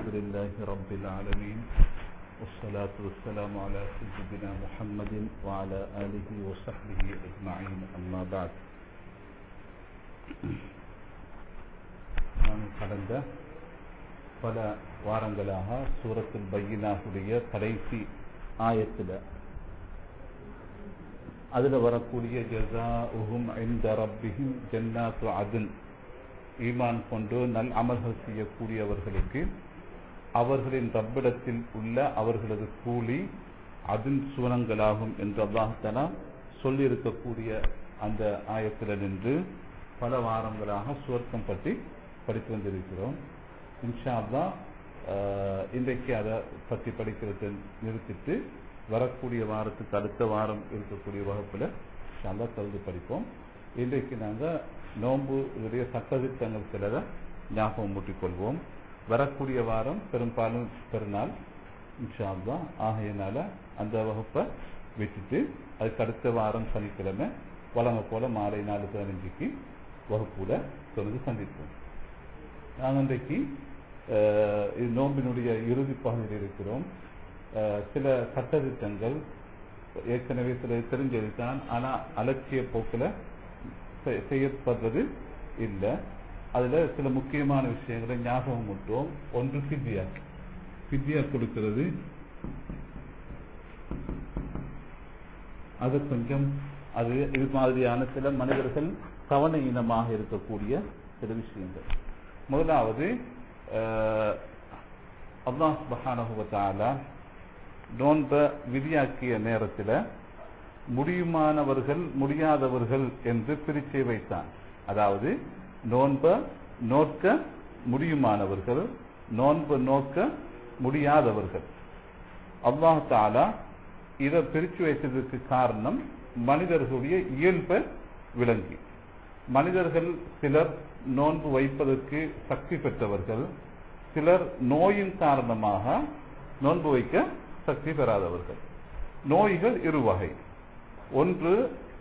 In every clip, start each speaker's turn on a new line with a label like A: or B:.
A: لله رب العالمين والصلاة والسلام على سيدنا محمد وعلى آله وصحبه أجمعين أما بعد நான் கடந்த பல வாரங்களாக சூரத்தில் பையினாவுடைய கடைசி ஆயத்தில் அதில் வரக்கூடிய ஜசா உஹும் ஐந்த ரப்பிஹிம் ஜன்னாத்து அதுன் ஈமான் கொண்டு நல் அமல்கள் செய்யக்கூடியவர்களுக்கு அவர்களின் ரப்பிடத்தில் உள்ள அவர்களது கூலி அதின் சுவனங்களாகும் என்று அல்லாஹலா சொல்லியிருக்கக்கூடிய அந்த ஆயத்தில் நின்று பல வாரங்களாக சுவர்க்கம் பற்றி படித்து வந்திருக்கிறோம் இன்ஷா அல்லா இன்றைக்கு அதை பற்றி படிக்கிறது நிறுத்திட்டு வரக்கூடிய வாரத்துக்கு அடுத்த வாரம் இருக்கக்கூடிய வகுப்பில் நல்லா கலந்து படிப்போம் இன்றைக்கு நாங்கள் நோன்பு இதனுடைய சட்டத்திட்டங்கள் சிலதை ஞாபகம் மூட்டிக்கொள்வோம் வரக்கூடிய வாரம் பெரும்பாலும் பெருநாள் இன்ஷா அல்லா ஆகையினால அந்த வகுப்பை விட்டுட்டு அதுக்கு அடுத்த வாரம் சனிக்கிழமை வழங்க போல மாலை நாலு பதினஞ்சுக்கு வகுப்புல தொடர்ந்து சந்திப்போம் நாங்கள் இன்றைக்கு நோம்பினுடைய இறுதி பகுதியில் இருக்கிறோம் சில சட்டத்திட்டங்கள் ஏற்கனவே சில தெரிஞ்சது தான் ஆனால் அலட்சிய போக்கில் செய்யப்படுறது இல்லை அதில் சில முக்கியமான விஷயங்களை ஞாபகம் விட்டோம் ஒன்று சித்தியா சித்தியா கொடுக்கிறது அது கொஞ்சம் அது இது மாதிரியான சில மனிதர்கள் கவனஈனமாக இருக்கக்கூடிய சில விஷயங்கள் முதலாவது அல்லாஹ் பஹானகுவத்தால நோன்ப விதியாக்கிய நேரத்தில் முடியுமானவர்கள் முடியாதவர்கள் என்று பிரிச்சை வைத்தான் அதாவது நோன்ப நோக்க முடியுமானவர்கள் நோன்பு நோக்க முடியாதவர்கள் அல்லாஹ் தாலா இதை பிரித்து வைத்ததற்கு காரணம் மனிதர்களுடைய இயல்ப விளங்கி மனிதர்கள் சிலர் நோன்பு வைப்பதற்கு சக்தி பெற்றவர்கள் சிலர் நோயின் காரணமாக நோன்பு வைக்க சக்தி பெறாதவர்கள் நோய்கள் இரு வகை ஒன்று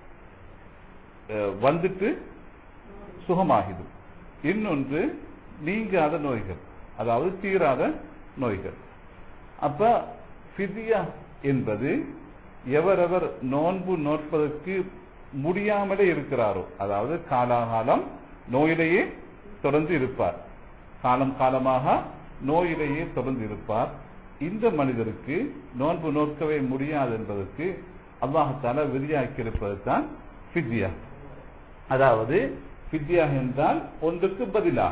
A: வந்துட்டு சுகமாகிது இன்னொன்று நீங்காத நோய்கள் அதாவது தீராத நோய்கள் அப்ப பிதியா என்பது எவரவர் நோன்பு நோற்பதற்கு முடியாமலே இருக்கிறாரோ அதாவது காலாகாலம் நோயிலேயே தொடர்ந்து இருப்பார் காலம் காலமாக நோயிலேயே தொடர்ந்து இருப்பார் இந்த மனிதருக்கு நோன்பு நோக்கவே முடியாது என்பதற்கு அல்லாஹால விதியாக்கி இருப்பது தான் பித்யா அதாவது பித்யா என்றால் ஒன்றுக்கு பதிலாக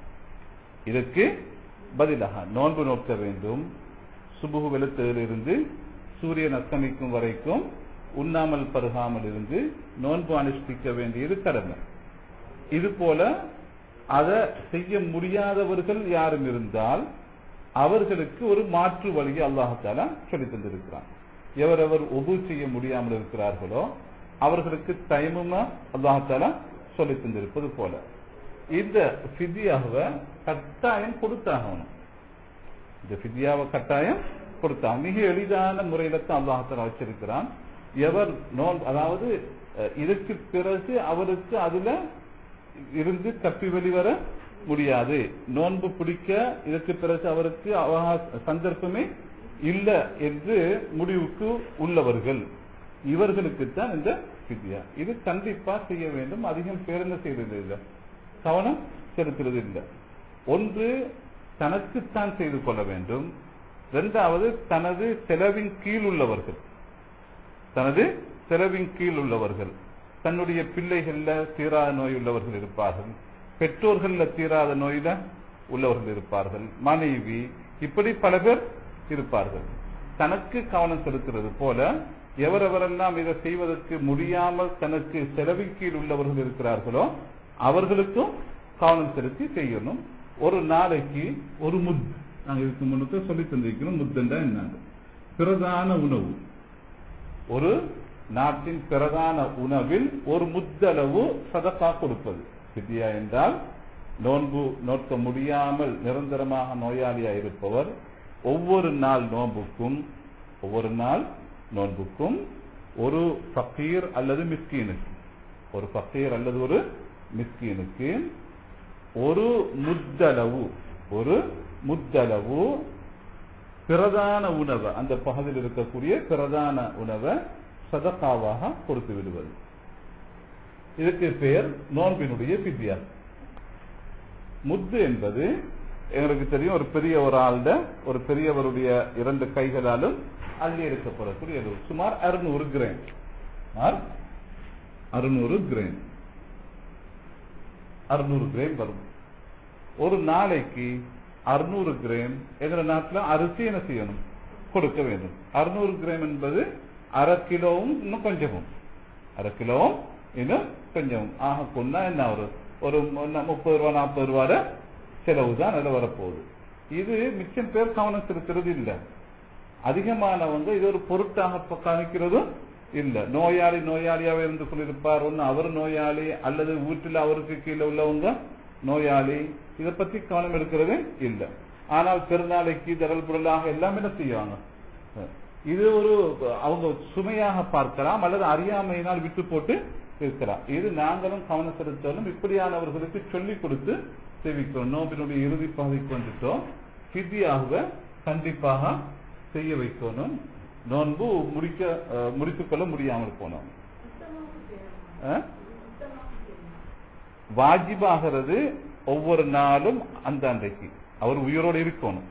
A: இதற்கு பதிலாக நோன்பு நோக்க வேண்டும் சுபுகு வெளுத்திலிருந்து சூரியன் அஸ்தமிக்கும் வரைக்கும் உண்ணாமல் பருகாமல் இருந்து நோன்பு அனுஷ்டிக்க வேண்டியது கடமை இது போல அதை செய்ய முடியாதவர்கள் யாரும் இருந்தால் அவர்களுக்கு ஒரு மாற்று வழியை அல்லாஹால சொல்லி தந்திருக்கிறான் எவரவர் ஒபு செய்ய முடியாமல் இருக்கிறார்களோ அவர்களுக்கு டைமுமா அல்லாஹால சொல்லி தந்திருப்பது போல இந்த பிதியாவை கட்டாயம் கொடுத்தாகணும் இந்த பிதியாவை கட்டாயம் கொடுத்தா மிக எளிதான முறையில தான் அல்லாஹால வச்சிருக்கிறான் எவர் நோல் அதாவது இதற்கு பிறகு அவருக்கு அதுல இருந்து தப்பி வெளிவர முடியாது நோன்பு பிடிக்க இதற்கு பிறகு அவருக்கு சந்தர்ப்பமே இல்லை என்று முடிவுக்கு உள்ளவர்கள் இவர்களுக்கு தான் இந்த வித்யா இது கண்டிப்பா செய்ய வேண்டும் அதிகம் பேருந்து செய்வது இல்லை கவனம் செலுத்துறது இல்லை ஒன்று தனக்குத்தான் செய்து கொள்ள வேண்டும் இரண்டாவது தனது செலவின் கீழ் உள்ளவர்கள் தனது செலவின் கீழ் உள்ளவர்கள் தன்னுடைய பிள்ளைகள்ல தீராத நோய் உள்ளவர்கள் இருப்பார்கள் பெற்றோர்கள்ல தீராத நோயில உள்ளவர்கள் இருப்பார்கள் மனைவி இப்படி பல பேர் இருப்பார்கள் தனக்கு கவனம் செலுத்துறது போல எவரெவரெல்லாம் இதை செய்வதற்கு முடியாமல் தனக்கு செலவின் கீழ் உள்ளவர்கள் இருக்கிறார்களோ அவர்களுக்கும் கவனம் செலுத்தி செய்யணும் ஒரு நாளைக்கு ஒரு முத் நாங்கள் இதுக்கு முன்னுக்கு சொல்லி தந்திருக்கிறோம் முத்தண்டா என்னங்க பிரதான உணவு ஒரு நாட்டின் பிரதான உணவில் ஒரு முத்தளவு சதக்கா கொடுப்பது வித்யா என்றால் நோன்பு நோக்க முடியாமல் நிரந்தரமாக நோயாளியா இருப்பவர் ஒவ்வொரு நாள் நோன்புக்கும் ஒவ்வொரு நாள் நோன்புக்கும் ஒரு ஃபக்கீர் அல்லது மிஸ்கீனுக்கு ஒரு ஃபக்கீர் அல்லது ஒரு மிஸ்கீனுக்கு ஒரு முத்தளவு ஒரு முத்தளவு பிரதான உணவை அந்த பகுதியில் இருக்கக்கூடிய பிரதான உணவை சதக்காவாக கொடுத்து விடுவது இதுக்கு பெயர் நோன்பினுடைய வித்தியாசம் முத்து என்பது எங்களுக்கு தெரியும் ஒரு பெரிய ஒரு ஆள்ட ஒரு பெரியவருடைய இரண்டு கைகளாலும் அள்ளி எடுக்கப்படக்கூடியது சுமார் அறுநூறு கிராம் சுமார் அறுநூறு கிராம் அறுநூறு கிராம் வரும் ஒரு நாளைக்கு அறுநூறு கிராம் எங்க நாட்டில் அரிசி என்ன செய்யணும் கொடுக்க வேண்டும் அறுநூறு கிராம் என்பது அரை கிலோவும் இன்னும் கொஞ்சமும் அரை கிலோவும் இன்னும் கொஞ்சமும் ஆக கொண்டா என்ன ஒரு ஒரு முப்பது ரூபா நாற்பது ரூபாய் செலவு தான் அதில் வரப்போகுது இது மிச்சம் பேர் கவனம் செலுத்துறது இல்லை அதிகமானவங்க இது ஒரு பொருட்டாக காணிக்கிறதும் இல்ல நோயாளி நோயாளியாவே இருந்து கொண்டிருப்பார் ஒன்னு அவர் நோயாளி அல்லது வீட்டில் அவருக்கு கீழே உள்ளவங்க நோயாளி இதை பத்தி கவனம் எடுக்கிறது இல்ல ஆனால் பெருநாளைக்கு தரல் பொருளாக எல்லாம் என்ன செய்வாங்க இது ஒரு அவங்க சுமையாக பார்க்கலாம் அல்லது அறியாமையினால் விட்டு போட்டு இருக்கலாம் இது நாங்களும் கவனம் செலுத்தாலும் இப்படியானவர்களுக்கு சொல்லிக் கொடுத்து தெரிவிக்கிறோம் நோம்பினுடைய இறுதி பகுதிக்கு வந்துட்டோம் பிதியாக கண்டிப்பாக செய்ய வைக்கணும் நோன்பு முடிக்க முடித்துக் கொள்ள முடியாமல் போனோம் வாஜிபாகிறது ஒவ்வொரு நாளும் அந்த அன்றைக்கு அவர் உயிரோடு இருக்கணும்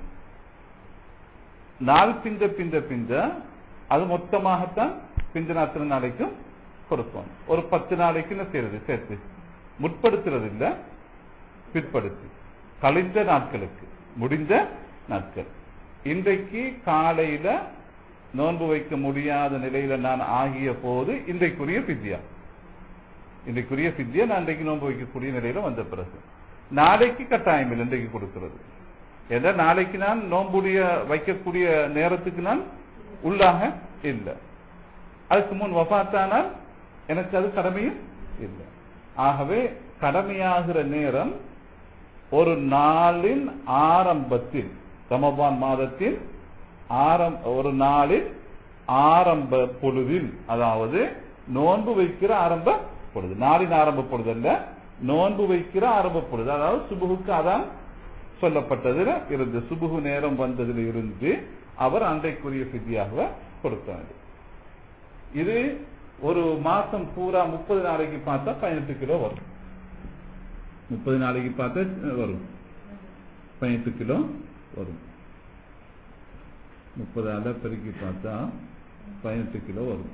A: நாள் பிந்த பிந்த பிந்த அது மொத்தமாகத்தான் பிந்த அத்தனை நாளைக்கும் கொடுக்கணும் ஒரு பத்து நாளைக்கு என்ன செய்யறது சேர்த்து முற்படுத்துறது இல்ல பிற்படுத்தி கழிந்த நாட்களுக்கு முடிந்த நாட்கள் இன்றைக்கு காலையில நோன்பு வைக்க முடியாத நிலையில நான் ஆகிய போது இன்றைக்குரிய பித்தியா இன்றைக்குரிய பித்தியா நான் இன்றைக்கு நோன்பு வைக்கக்கூடிய நிலையில வந்த பிறகு நாளைக்கு கட்டாயம் இல்லை இன்றைக்கு கொடுக்கிறது ஏன்னா நாளைக்கு நான் நோன்புடைய வைக்கக்கூடிய நேரத்துக்கு நான் உள்ளாக இல்லை அதுக்கு முன் வபாத்தானால் எனக்கு அது கடமையும் இல்லை ஆகவே கடமையாகிற நேரம் ஒரு நாளின் ஆரம்பத்தில் ரமபான் மாதத்தில் ஆரம் ஒரு நாளில் ஆரம்ப பொழுதில் அதாவது நோன்பு வைக்கிற ஆரம்ப பொழுது நாளின் ஆரம்ப பொழுது அல்ல நோன்பு வைக்கிற ஆரம்ப பொழுது அதாவது சுபுகுக்கு அதான் சொல்லப்பட்டதுல இருந்து சுபுகு நேரம் வந்ததில் இருந்து அவர் அன்றைக்குரிய சித்தியாக கொடுக்க வேண்டும் இது ஒரு மாசம் பூரா முப்பது நாளைக்கு பார்த்தா பதினெட்டு கிலோ வரும் முப்பது நாளைக்கு பார்த்தா வரும் பதினெட்டு கிலோ வரும் முப்பது அலை பெருக்கி பார்த்தா பதினெட்டு கிலோ வரும்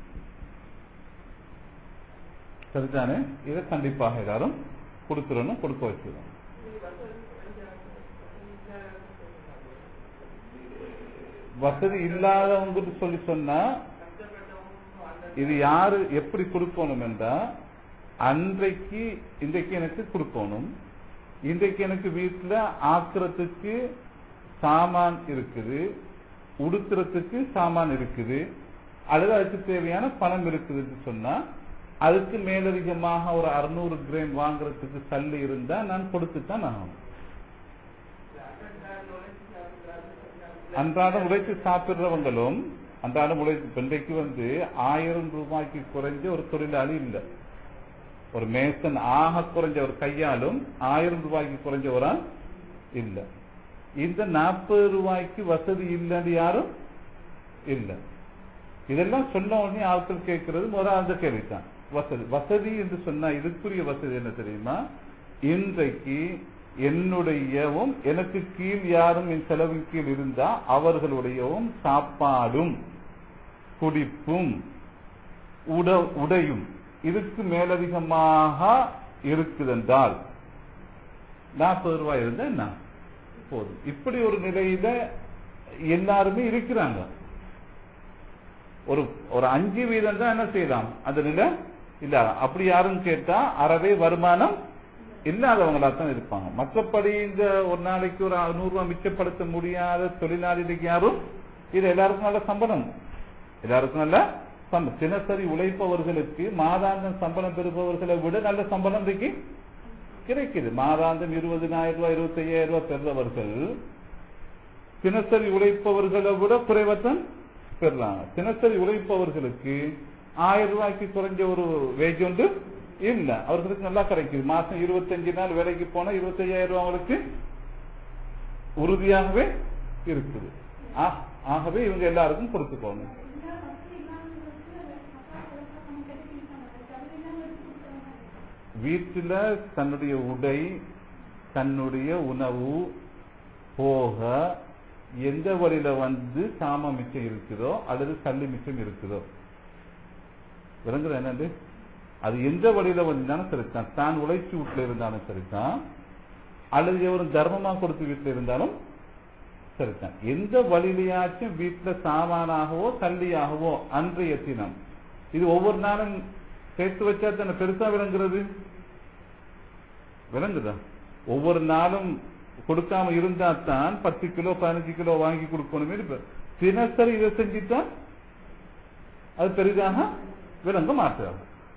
A: சரிதானே இதை கண்டிப்பாக எல்லாரும் கொடுத்துடணும் கொடுக்க வச்சிடணும் வசதி இல்லாதவங்க சொல்லி சொன்னா இது யாரு எப்படி கொடுக்கணும் என்றா அன்றைக்கு இன்றைக்கு எனக்கு கொடுக்கணும் இன்றைக்கு எனக்கு வீட்டுல ஆக்குறதுக்கு சாமான் இருக்குது உடுத்துறதுக்கு சாமான் இருக்குது அல்லது அதுக்கு தேவையான பணம் இருக்குதுன்னு சொன்னா அதுக்கு மேலதிகமாக ஒரு அறுநூறு கிராம் வாங்குறதுக்கு சல்லு இருந்தா நான் கொடுத்துத்தான் ஆகணும் அன்றாடம் உழைத்து சாப்பிடுறவங்களும் அன்றாடம் உழைத்து இன்றைக்கு வந்து ஆயிரம் ரூபாய்க்கு குறைஞ்ச ஒரு தொழிலாளி இல்லை ஒரு மேசன் ஆக குறைஞ்ச ஒரு கையாலும் ஆயிரம் ரூபாய்க்கு குறைஞ்ச ஒரு ஆள் இல்லை இந்த நாற்பது ரூபாய்க்கு வசதி இல்லைன்னு யாரும் இல்லை இதெல்லாம் சொன்ன உடனே ஆட்கள் கேட்கறது முதல் அந்த கேள்விதான் வசதி வசதி என்று சொன்னா இதுக்குரிய வசதி என்ன தெரியுமா இன்றைக்கு என்னுடையவும் எனக்கு கீழ் யாரும் என் செலவின் கீழ் இருந்தா அவர்களுடையவும் சாப்பாடும் குடிப்பும் உட உடையும் இதுக்கு மேலதிகமாக இருக்குதென்றால் நாற்பது ரூபாய் இருந்தா என்ன போதும் இப்படி ஒரு நிலையில எல்லாருமே இருக்கிறாங்க ஒரு ஒரு அஞ்சு வீதம் தான் என்ன செய்யலாம் அந்த நிலை இல்ல அப்படி யாரும் கேட்டா அறவே வருமானம் இல்லாதவங்களா தான் இருப்பாங்க மற்றபடி இந்த ஒரு நாளைக்கு ஒரு நூறு ரூபாய் மிச்சப்படுத்த முடியாத தொழிலாளிகளுக்கு யாரும் இது எல்லாருக்கும் நல்ல சம்பளம் எல்லாருக்கும் நல்ல சம்பளம் தினசரி உழைப்பவர்களுக்கு மாதாந்தம் சம்பளம் பெறுபவர்களை விட நல்ல சம்பளம் இன்றைக்கு கிடைக்குது மாதாந்தம் இருபதினாயிரம் ரூபாய் இருபத்தி ஐயாயிரம் ரூபாய் பெறுறவர்கள் தினசரி உழைப்பவர்களை விட குறைவத்தான் பெறலாம் தினசரி உழைப்பவர்களுக்கு ஆயிரம் ரூபாய்க்கு குறைஞ்ச ஒரு வேஜ் ஒன்று இல்ல அவர்களுக்கு நல்லா கிடைக்குது மாசம் இருபத்தஞ்சு நாள் வேலைக்கு போனா இருபத்தையாயிரம் ரூபாய் அவங்களுக்கு உறுதியாகவே இருக்குது ஆ- ஆகவே இவங்க எல்லாருக்கும் கொடுத்துக்கோங்க வீட்டில் தன்னுடைய உடை தன்னுடைய உணவு போக எந்த வழியில வந்து சாம மிச்சம் இருக்குதோ அல்லது கல்லு மிச்சம் இருக்குதோ விளங்குது என்னது அது எந்த வழியில வந்தாலும் சரிதான் தான் உழைச்சி வீட்டுல இருந்தாலும் சரிதான் அல்லது எவரும் தர்மமா கொடுத்து வீட்டுல இருந்தாலும் சரிதான் எந்த வழியிலையாச்சும் வீட்டுல சாமானாகவோ தள்ளியாகவோ அன்றைய தினம் இது ஒவ்வொரு நாளும் சேர்த்து வச்சா தானே பெருசா விளங்குறது விளங்குதா ஒவ்வொரு நாளும் கொடுக்காம இருந்தா தான் பத்து கிலோ பதினஞ்சு கிலோ வாங்கி கொடுக்கணுமே இப்ப தினசரி இதை செஞ்சுட்டா அது பெரிதாக விளங்க மாட்டாது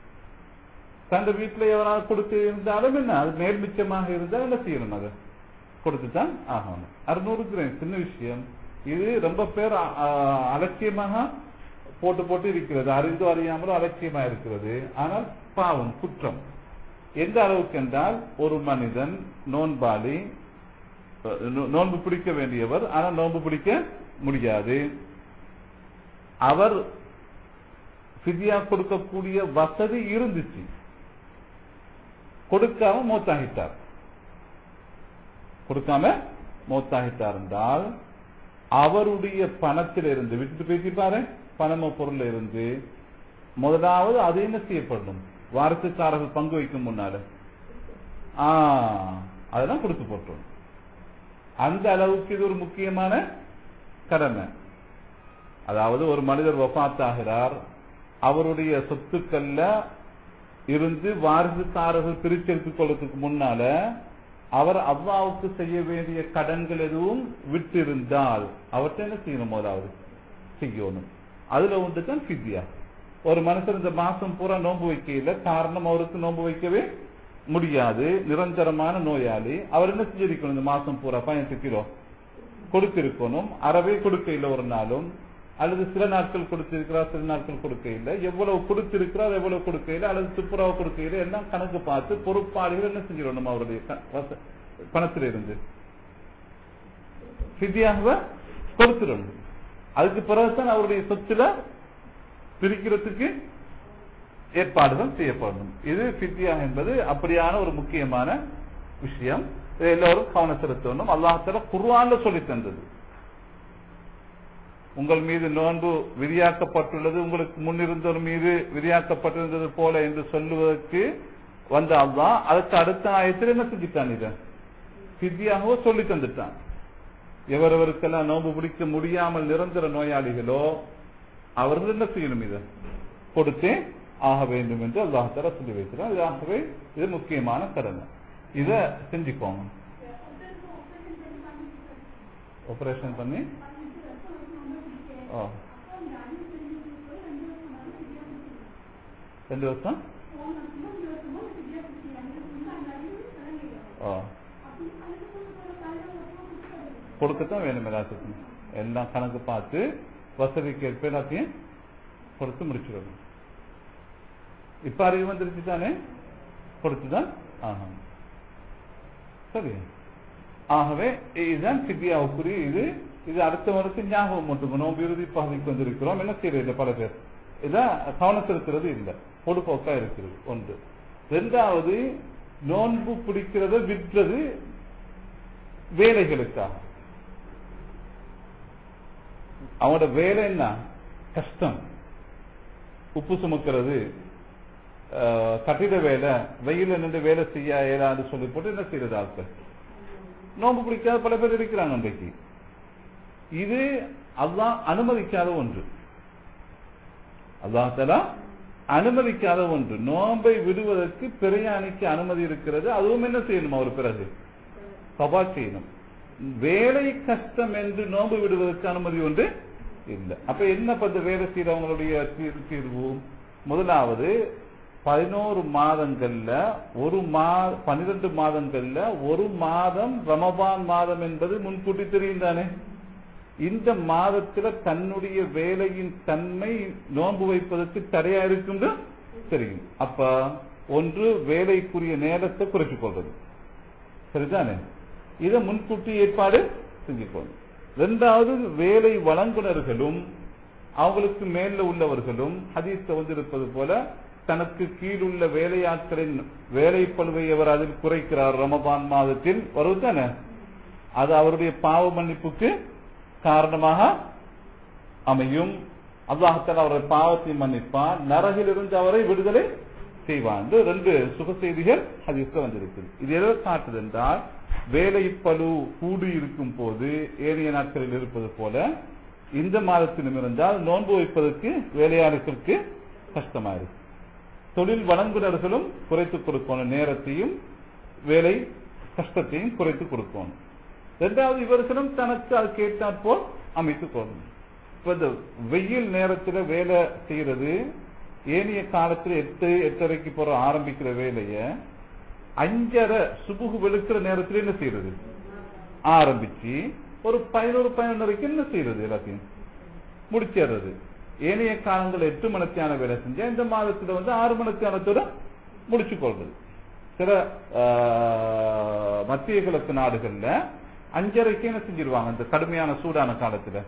A: தந்த வீட்டுல எவராவது கொடுத்து இருந்தாலும் என்ன அது மேல் மிச்சமாக இருந்தால் என்ன செய்யணும் அதை கொடுத்துதான் ஆகணும் அறுநூறு கிராம் சின்ன விஷயம் இது ரொம்ப பேர் அ- அ- அலட்சியமாக போட்டு போட்டு இருக்கிறது அறிந்தோ அறியாமலோ அலட்சியமா இருக்கிறது ஆனால் பாவம் குற்றம் எந்த அளவுக்கு என்றால் ஒரு மனிதன் நோன்பாளி அஹ், நோ- நோன்பு பிடிக்க வேண்டியவர் ஆனால் நோன்பு பிடிக்க முடியாது அவர் ஃபிதியா கொடுக்கக்கூடிய வசதி இருந்துச்சு கொடுக்காம மூத்தாகிட்டார் கொடுக்காம மூத்தாகிட்டார் என்றால் அவருடைய பணத்திலிருந்து விட்டுட்டு பேசிப்பாரு பணமோ பொருள் இருந்து முதலாவது அது என்ன செய்யப்படணும் வாரிசுக்காரர்கள் பங்கு வைக்கும் முன்னால ஆ அதெல்லாம் கொடுத்து போட்டோம் அந்த அளவுக்கு இது ஒரு முக்கியமான கடமை அதாவது ஒரு மனிதர் வஃபாத்தாகிறார் அவருடைய சொத்துக்கள்ல இருந்து வாரிசுக்காரர்கள் பிரிச்செடுத்துக் கொள்றதுக்கு முன்னால அவர் அவ்வாவுக்கு செய்ய வேண்டிய கடன்கள் எதுவும் விட்டிருந்தால் அவர்கிட்ட என்ன செய்யணும் முதலாவது செய்யணும் அதுல ஒன்று தான் ஃபித்யா ஒரு மனுஷன் இந்த மாசம் பூரா நோன்பு வைக்கல காரணம் அவருக்கு நோன்பு வைக்கவே முடியாது நிரந்தரமான நோயாளி அவர் என்ன செஞ்சிருக்கணும் இந்த மாசம் பூரா பதினெட்டு கிலோ கொடுத்திருக்கணும் அறவே கொடுக்க இல்லை ஒரு நாளும் அல்லது சில நாட்கள் கொடுத்திருக்கிறார் சில நாட்கள் கொடுக்க இல்லை எவ்வளவு கொடுத்திருக்கிறார் எவ்வளவு கொடுக்க இல்லை அல்லது துப்புரவு கொடுக்க இல்லை எல்லாம் கணக்கு பார்த்து பொறுப்பாளிகள் என்ன செஞ்சிடணும் அவருடைய க- வச- பணத்திலிருந்து ஃபிதியாக கொடுத்துடணும் அதுக்கு பிறகுதான் அவருடைய சொத்துல பிரிக்கிறதுக்கு ஏற்பாடுகள் செய்யப்படணும் இது ஃபித்யா என்பது அப்படியான ஒரு முக்கியமான விஷயம் இதை எல்லாரும் கவனம் செலுத்தணும் அல்லாஹால குர்ஆன்ல சொல்லி தந்தது உங்கள் மீது நோன்பு விதியாக்கப்பட்டுள்ளது உங்களுக்கு முன்னிருந்தோர் மீது விதியாக்கப்பட்டிருந்தது போல என்று சொல்லுவதற்கு வந்த அல்லாஹ் அதுக்கு அடுத்த ஆயத்தில் என்ன செஞ்சுட்டான் இதை ஃபித்யாகவோ சொல்லி தந்துட்டான் எவரவருக்கெல்லாம் நோன்பு பிடிக்க முடியாமல் நிரந்தர நோயாளிகளோ அவர்கள் என்ன செய்யணும் இதை கொடுத்தே ஆக வேண்டும் என்று அல்லாஹால சொல்லி வைக்கிறார் இது ஆகவே இது முக்கியமான கடமை இத செஞ்சுக்கோங்க ஆபரேஷன் பண்ணி ஓ ரெண்டு வருஷம் ஓ கொடுக்கத்தான் வேணும் எல்லாத்துக்கும் எல்லாம் கணக்கு பார்த்து வசதிக்கு ஏற்ப எல்லாத்தையும் கொடுத்து முடிச்சிடணும் இப்ப அறிவு வந்துருச்சு தானே கொடுத்துதான் ஆகணும் சரி ஆகவே இதுதான் சிபியாவுக்குரிய இது இது அடுத்த வருஷம் ஞாபகம் மட்டும் நோம்பு இறுதி பகுதிக்கு வந்திருக்கிறோம் என்ன செய்யறது பல பேர் இதான் கவனம் செலுத்துறது இல்லை பொடுப்போக்கா இருக்கிறது ஒன்று ரெண்டாவது நோன்பு பிடிக்கிறத விற்றது வேலைகளுக்காக அவனோட வேலை என்ன கஷ்டம் உப்பு சுமக்கிறது அஹ், கட்டிட வேலை வெயில நின்று வேலை செய்ய இயலாது சொல்லி போட்டு என்ன செய்யறது ஆட்கள் நோன்பு பிடிக்காத பல பேர் இருக்கிறாங்க அன்றைக்கு இது அல்லாஹ் அனுமதிக்காத ஒன்று அல்லாஹாலா அனுமதிக்காத ஒன்று நோன்பை விடுவதற்கு பிரயாணிக்கு அனுமதி இருக்கிறது அதுவும் என்ன செய்யணும் அவர் பிறகு சபா செய்யணும் வேலை கஷ்டம் என்று நோன்பு விடுவதற்கு அனுமதி ஒன்று இல்லை அப்ப என்ன பத்த வேலை செய்யறவங்களுடைய தீர்- தீர்வு முதலாவது பதினோரு மாதங்கள்ல ஒரு மா பன்னிரண்டு மாதங்கள்ல ஒரு மாதம் ரமபான் மாதம் என்பது முன்கூட்டி தெரியும் தானே இந்த மாதத்துல தன்னுடைய வேலையின் தன்மை நோன்பு வைப்பதற்கு தடையா இருக்குன்னு தெரியும் அப்ப ஒன்று வேலைக்குரிய நேரத்தை குறைத்துக் கொள்வது சரிதானே இதை முன்கூட்டி ஏற்பாடு செஞ்சுக்கணும் ரெண்டாவது வேலை வழங்குனர்களும் அவங்களுக்கு மேல உள்ளவர்களும் ஹதீஸ்ல வந்து இருப்பது போல தனக்கு கீழுள்ள வேலையாட்களின் வேலை பழுவை அவர் அதில் குறைக்கிறார் ரமபான் மாதத்தில் வருவதானே அது அவருடைய பாவ மன்னிப்புக்கு காரணமாக அமையும் அல்லாஹத்தால் அவருடைய பாவத்தை மன்னிப்பான் நரகிலிருந்து அவரை விடுதலை செய்வான் என்று ரெண்டு சுக செய்திகள் ஹதீஸ்ல வந்திருக்குது இது எதை காட்டுது என்றால் வேலை பழு கூடி இருக்கும் போது ஏனைய நாட்களில் இருப்பது போல இந்த மாதத்திலும் இருந்தால் நோன்பு வைப்பதற்கு வேலையாளர்களுக்கு கஷ்டமா இருக்கு தொழில் வழங்குனர்களும் குறைத்துக் கொடுக்கணும் நேரத்தையும் வேலை கஷ்டத்தையும் குறைத்து கொடுக்கணும் இரண்டாவது இவர்களும் தனக்கு அது கேட்டாற் போல் அமைத்துக் கொள்ளணும் இப்ப இந்த வெயில் நேரத்துல வேலை செய்யறது ஏனைய காலத்துல எட்டு எட்டரைக்கு போற ஆரம்பிக்கிற வேலைய அஞ்சரை சுபுகு வெளுக்கிற நேரத்துல என்ன செய்யறது ஆரம்பிச்சு ஒரு பதினோரு பதினொன்றரைக்கு என்ன செய்யறது எல்லாத்தையும் முடிச்சிடுறது ஏனைய காலங்கள் எட்டு மணிக்கான வேலை செஞ்சா இந்த மாதத்துல வந்து ஆறு மணிக்கானத்தோட முடிச்சு கொள்றது சில ஆஹ், மத்திய கிழக்கு நாடுகள்ல அஞ்சரைக்கு என்ன செஞ்சிருவாங்க இந்த கடுமையான சூடான காலத்துல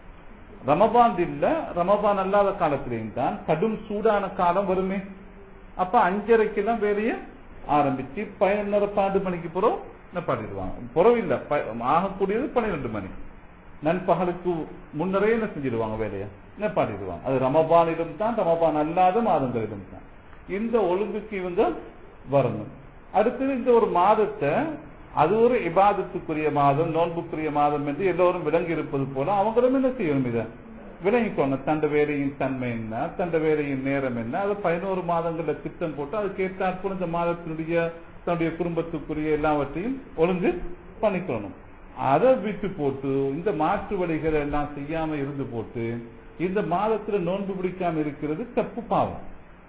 A: ரமபான் இல்ல ரமபான் அல்லாத காலத்திலையும் தான் கடும் சூடான காலம் வருமே அப்ப அஞ்சரைக்கு தான் வேலையை ஆரம்பிச்சு பதினொன்னரை பன்னெண்டு மணிக்கு புறம் நிப்பாட்டிடுவாங்க புறவு இல்ல ப- ஆகக்கூடியது பன்னிரெண்டு மணி நண்பகலுக்கு முன்னரே என்ன செஞ்சிடுவாங்க வேலையை நிப்பாட்டிடுவாங்க அது ரமபானிலும் தான் ரமபான் அல்லாத மாதங்களிலும் தான் இந்த ஒழுங்குக்கு இவங்க வரணும் அடுத்தது இந்த ஒரு மாதத்தை அது ஒரு இபாதத்துக்குரிய மாதம் நோன்புக்குரிய மாதம் என்று எல்லோரும் விளங்கி இருப்பது போல அவங்களும் என்ன செய்யணும் இதை விளங்கிக்கோங்க தண்ட வேலையின் தன்மை என்ன தண்ட வேலையின் நேரம் என்ன அது பதினோரு மாதங்கள்ல திட்டம் போட்டு அது கேட்டாற்போல் இந்த மாதத்தினுடைய தன்னுடைய குடும்பத்துக்குரிய எல்லாவற்றையும் ஒழுங்கு பண்ணிக்கணும் அதை விட்டு போட்டு இந்த மாற்று வழிகளை எல்லாம் செய்யாம இருந்து போட்டு இந்த மாதத்துல நோன்பு பிடிக்காம இருக்கிறது தப்பு பாவம்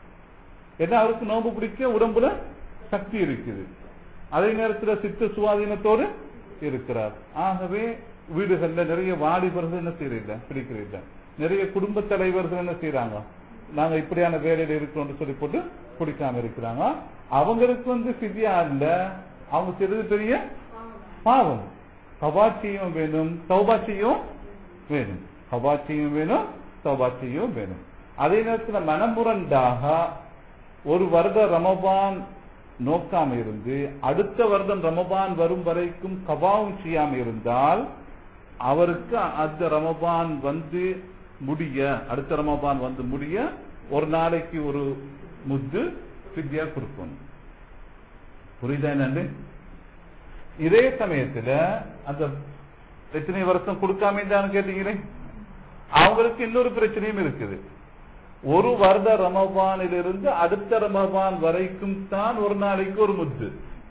A: ஏன்னா அவருக்கு நோன்பு பிடிக்க உடம்புல சக்தி இருக்குது அதே நேரத்தில் சித்த சுவாதீனத்தோடு இருக்கிறார் ஆகவே வீடுகள்ல நிறைய வாலிபர்கள் என்ன செய்யறதில்ல பிடிக்கிறதில்ல நிறைய குடும்ப தலைவர்கள் என்ன செய்யறாங்க நாங்க இப்படியான வேலையில இருக்கிறோம்னு சொல்லி போட்டு பிடிக்காம இருக்கிறாங்க அவங்களுக்கு வந்து சிதியா இல்ல அவங்க செய்யறது பெரிய பாவம் கபாட்சியும் வேணும் சௌபாட்சியும் வேணும் கபாட்சியும் வேணும் சௌபாட்சியும் வேணும் அதே நேரத்தில் மனமுரண்டாக ஒரு வருட ரமபான் நோக்காம இருந்து அடுத்த வருடம் ரமபான் வரும் வரைக்கும் கபாவும் செய்யாம இருந்தால் அவருக்கு அந்த ரமபான் வந்து முடிய அடுத்த ரமபான் வந்து முடிய ஒரு நாளைக்கு ஒரு முத்து வித்யா கொடுக்கணும் புரியுதா என்னன்னு இதே சமயத்துல அந்த எத்தனை வருஷம் கொடுக்காம இருந்தான்னு கேட்டீங்களே அவங்களுக்கு இன்னொரு பிரச்சனையும் இருக்குது ஒரு வருட ரமபானிலிருந்து அடுத்த ரமபான் வரைக்கும் தான் ஒரு நாளைக்கு ஒரு முத்து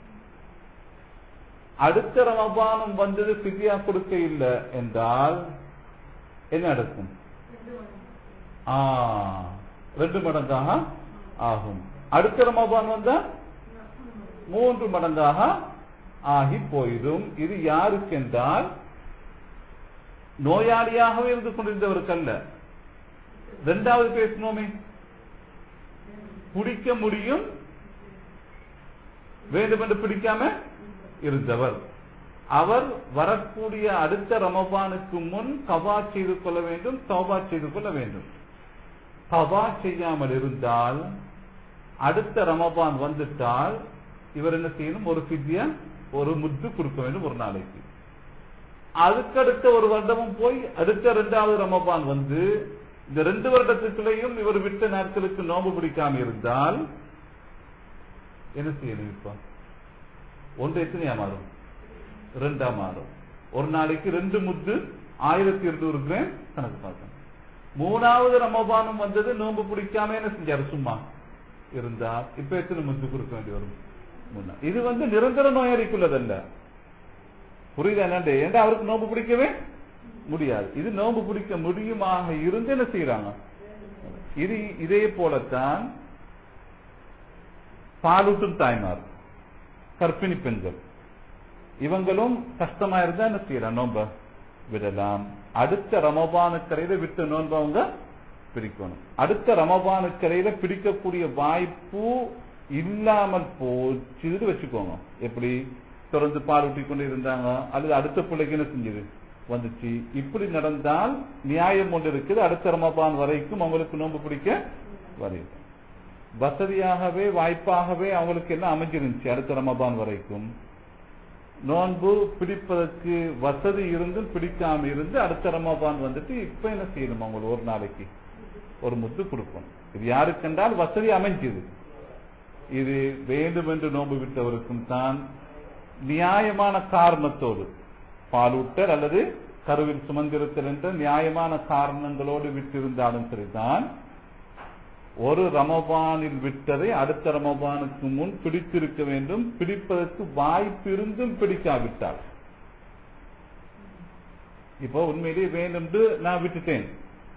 A: அடுத்த ரமபானும் வந்தது பிதியா கொடுக்க இல்லை என்றால் என்ன நடக்கும் ஆ, ரெண்டு மடங்காக ஆகும் அடுத்த ரமபான் வந்தா மூன்று மடங்காக ஆகி போயிடும் இது யாருக்கு என்றால் நோயாளியாகவே இருந்து கொண்டிருந்தவருக்கு அல்ல ரெண்டாவது பேசணுமே பிடிக்க முடியும் வேண்டுமென்று பிடிக்காம இருந்தவர் அவர் வரக்கூடிய அடுத்த ரமபானுக்கு முன் கபா செய்து கொள்ள வேண்டும் தௌபா செய்து கொள்ள வேண்டும் கபா செய்யாமல் இருந்தால் அடுத்த ரமபான் வந்துட்டால் இவர் என்ன செய்யணும் ஒரு பித்யா ஒரு முத்து கொடுக்க வேண்டும் ஒரு நாளைக்கு அதுக்கடுத்த ஒரு வருடமும் போய் அடுத்த இரண்டாவது ரமபான் வந்து இந்த ரெண்டு வருடத்துக்குள்ளேயும் இவர் விட்ட நாட்களுக்கு நோம்பு பிடிக்காம இருந்தால் என்ன செய்யணும் இப்ப ஒன்று எத்தனையா மாறும் ரெண்டா மாறும் ஒரு நாளைக்கு ரெண்டு முத்து ஆயிரத்தி இருநூறு கிராம் கணக்கு பார்க்கணும் மூணாவது ரமபானம் வந்தது நோம்பு பிடிக்காம என்ன செஞ்சாரு சும்மா இருந்தா இப்ப எத்தனை முத்து கொடுக்க வேண்டி வரும் மூணா. இது வந்து நிரந்தர நோயாளிக்குள்ளதல்ல புரியுதா என்னண்டு ஏன்டா அவருக்கு நோம்பு பிடிக்கவே முடியாது இது நோம்பு பிடிக்க முடியுமாக இருந்து என்ன செய்யறாங்க இது இதே போலத்தான் பாலூட்டும் தாய்மார் கர்ப்பிணி பெண்கள் இவங்களும் கஷ்டமா இருந்தா என்ன செய்யலாம் நோம்ப விடலாம் அடுத்த ரமபானுக்கரையில விட்டு நோன்பு அவங்க பிடிக்கணும் அடுத்த ரமபானுக்கரையில பிடிக்கக்கூடிய வாய்ப்பு இல்லாமல் போச்சுன்னு வச்சுக்கோங்க எப்படி தொடர்ந்து பால் ஊட்டி கொண்டு இருந்தாங்க அல்லது அடுத்த பிள்ளைக்கு என்ன செஞ்சது வந்துச்சு இப்படி நடந்தால் நியாயம் ஒன்று இருக்குது அடுத்த ரமபான் வரைக்கும் அவங்களுக்கு நோன்பு பிடிக்க வரையும் வசதியாகவே வாய்ப்பாகவே அவங்களுக்கு என்ன அமைஞ்சிருந்துச்சு அடுத்த ரமபான் வரைக்கும் நோன்பு பிடிப்பதற்கு வசதி இருந்தும் பிடிக்காம இருந்து அடுத்த ரமபான் வந்துட்டு இப்ப என்ன செய்யணும் அவங்களுக்கு ஒரு நாளைக்கு ஒரு முத்து கொடுக்கணும் இது யாருக்கென்றால் வசதி அமைஞ்சது இது வேண்டும் என்று நோன்பு விட்டவருக்கும் தான் நியாயமான காரணத்தோடு பாலூட்டல் அல்லது கருவில் சுமந்திருத்தல் என்ற நியாயமான காரணங்களோடு விட்டிருந்தாலும் சரிதான் ஒரு ரமபானில் விட்டதை அடுத்த ரமபானுக்கு முன் பிடித்திருக்க வேண்டும் பிடிப்பதற்கு வாய்ப்பு இருந்தும் பிடிக்காவிட்டால் இப்போ உண்மையிலேயே வேண்டும் நான் விட்டுட்டேன்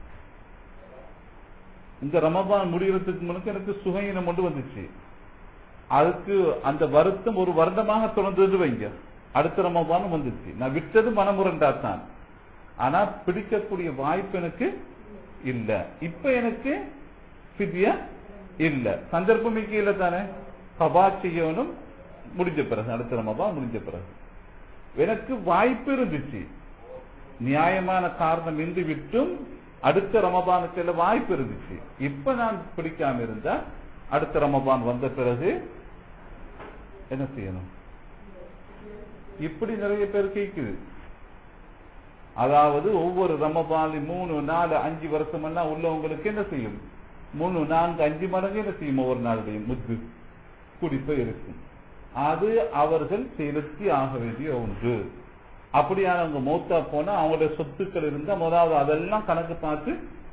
A: இந்த ரமபான் முடிகிறதுக்கு முன்னுக்கு எனக்கு சுகையினம் கொண்டு வந்துச்சு அதுக்கு அந்த வருத்தம் ஒரு வருடமாக தொடர்ந்தது வைங்க அடுத்த ரமபானும் வந்துச்சு நான் விட்டது மனமுரண்டா தான் ஆனா பிடிக்கக்கூடிய வாய்ப்பு எனக்கு இல்ல இப்ப எனக்கு பிதியா இல்ல சந்தர்ப்பம் மிக்க இல்ல தானே கபா செய்யணும் முடிஞ்ச பிறகு அடுத்த ரமபான் முடிஞ்ச பிறகு எனக்கு வாய்ப்பு இருந்துச்சு நியாயமான காரணம் இன்றி விட்டும் அடுத்த ரமபானுக்கு வாய்ப்பு இருந்துச்சு இப்ப நான் பிடிக்காம இருந்தா அடுத்த ரமபான் வந்த பிறகு என்ன செய்யணும் இப்படி நிறைய பேர் கேட்குது அதாவது ஒவ்வொரு ரமபானி மூணு நாலு அஞ்சு வருஷம் எல்லாம் உள்ளவங்களுக்கு என்ன செய்யும் மூணு நான்கு அஞ்சு மடங்கு என்ன செய்யும் ஒவ்வொரு நாளுடைய முத்து குடிப்பு இருக்கும் அது அவர்கள் செலுத்தி ஆக வேண்டிய ஒன்று அப்படியானவங்க மௌத்தா போனா அவங்களுடைய சொத்துக்கள் இருந்தா முதலாவது அதெல்லாம் கணக்கு பார்த்து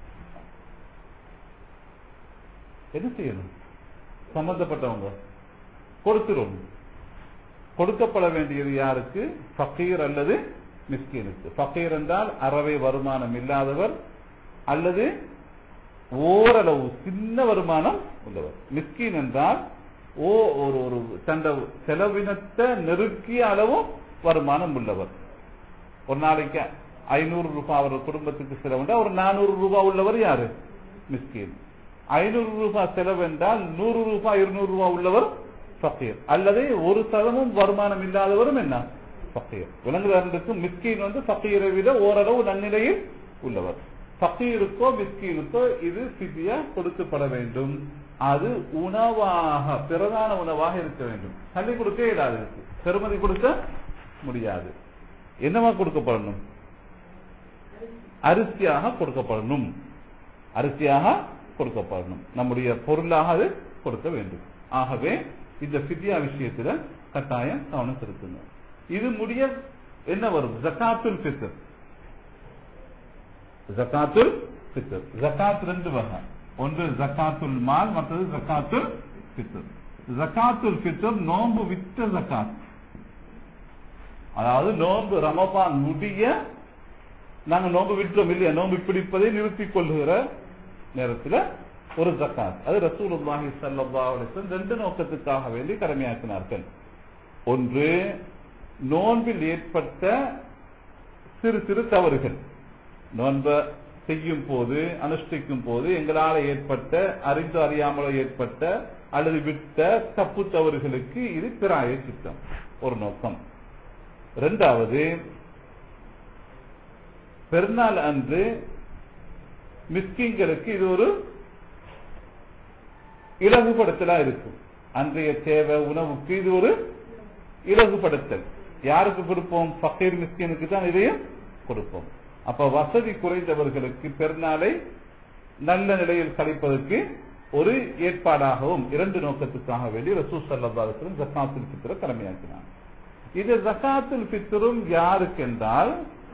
A: என்ன செய்யணும் சம்பந்தப்பட்டவங்க கொடுத்துரும் கொடுக்கப்பட வேண்டியது யாருக்கு ஃபக்கீர் அல்லது மிஸ்கீனுக்கு ஃபக்கீர் என்றால் அறவை வருமானம் இல்லாதவர் அல்லது ஓரளவு சின்ன வருமானம் உள்ளவர் மிஸ்கீன் என்றால் ஓ ஒரு ஒரு தண்ட செலவினத்தை நெருக்கிய அளவும் வருமானம் உள்ளவர் ஒரு நாளைக்கு ஐநூறு ரூபாய் அவர் குடும்பத்துக்கு செலவுண்டா ஒரு நானூறு ரூபாய் உள்ளவர் யாரு மிஸ்கீன் ஐநூறு ரூபாய் செலவு என்றால் நூறு ரூபாய் இருநூறு ரூபாய் உள்ளவர் ஃபக்கீர் அல்லது ஒரு சதமும் வருமானம் இல்லாதவரும் என்ன ஃபக்கீர் விலங்குகளுக்கும் மிஸ்கீன் வந்து ஃபக்கீரை விட ஓரளவு நன்னிலையில் உள்ளவர் ஃபக்கீருக்கோ மிஸ்கீனுக்கோ இது சிபியா கொடுக்கப்பட வேண்டும் அது உணவாக பிரதான உணவாக இருக்க வேண்டும் தள்ளி கொடுக்க இயலாது பெருமதி கொடுக்க முடியாது என்னவா கொடுக்கப்படணும் அரிசியாக கொடுக்கப்படணும் அரிசியாக கொடுக்கப்படணும் நம்முடைய பொருளாக அது கொடுக்க வேண்டும் ஆகவே இந்த பித்யா விஷயத்துல கட்டாயம் கவனம் செலுத்துங்க இது முடிய என்ன வரும் ஜக்காத்துல் பித்தர் ஜக்காத்துல் பித்தர் ஜக்காத் ரெண்டு வகை ஒன்று ஜக்காத்துல் மால் மற்றது ஜக்காத்துல் பித்தர் ஜக்காத்துல் பித்தர் நோன்பு விட்ட ஜக்காத் அதாவது நோன்பு ரமபான் முடிய நாங்க நோன்பு விட்டோம் இல்லையா நோன்பு பிடிப்பதை நிறுத்திக் கொள்ளுகிற நேரத்தில் ஒரு ஜக்காத் அது ரசூலுல்லாஹி ஸல்லல்லாஹு அலைஹி வஸல்லம் ரெண்டு நோக்கத்துக்காக வேண்டி கடமையாக்கினார்கள் ஒன்று நோன்பில் ஏற்பட்ட சிறு சிறு தவறுகள் நோன்ப செய்யும் போது அனுஷ்டிக்கும் போது எங்களால் ஏற்பட்ட அறிந்து அறியாமலோ ஏற்பட்ட அல்லது விட்ட தப்பு தவறுகளுக்கு இது பிராய சித்தம் ஒரு நோக்கம் இரண்டாவது பெருநாள் அன்று மிஸ்கிங்களுக்கு இது ஒரு இலகுபடுத்தலா இருக்கும் அன்றைய தேவை உணவுக்கு இது ஒரு இலகுபடுத்தல் யாருக்கு கொடுப்போம் பக்கீர் மிஸ்கினுக்கு தான் இதையும் கொடுப்போம் அப்ப வசதி குறைந்தவர்களுக்கு பெருநாளை நல்ல நிலையில் கழிப்பதற்கு ஒரு ஏற்பாடாகவும் இரண்டு நோக்கத்துக்காக வேண்டி ரசூ சல்லாஸ்லம் ஜக்காத்துல் பித்திர கடமையாக்கினார் இது ஜக்காத்துல் பித்தரும் யாருக்கு என்றால்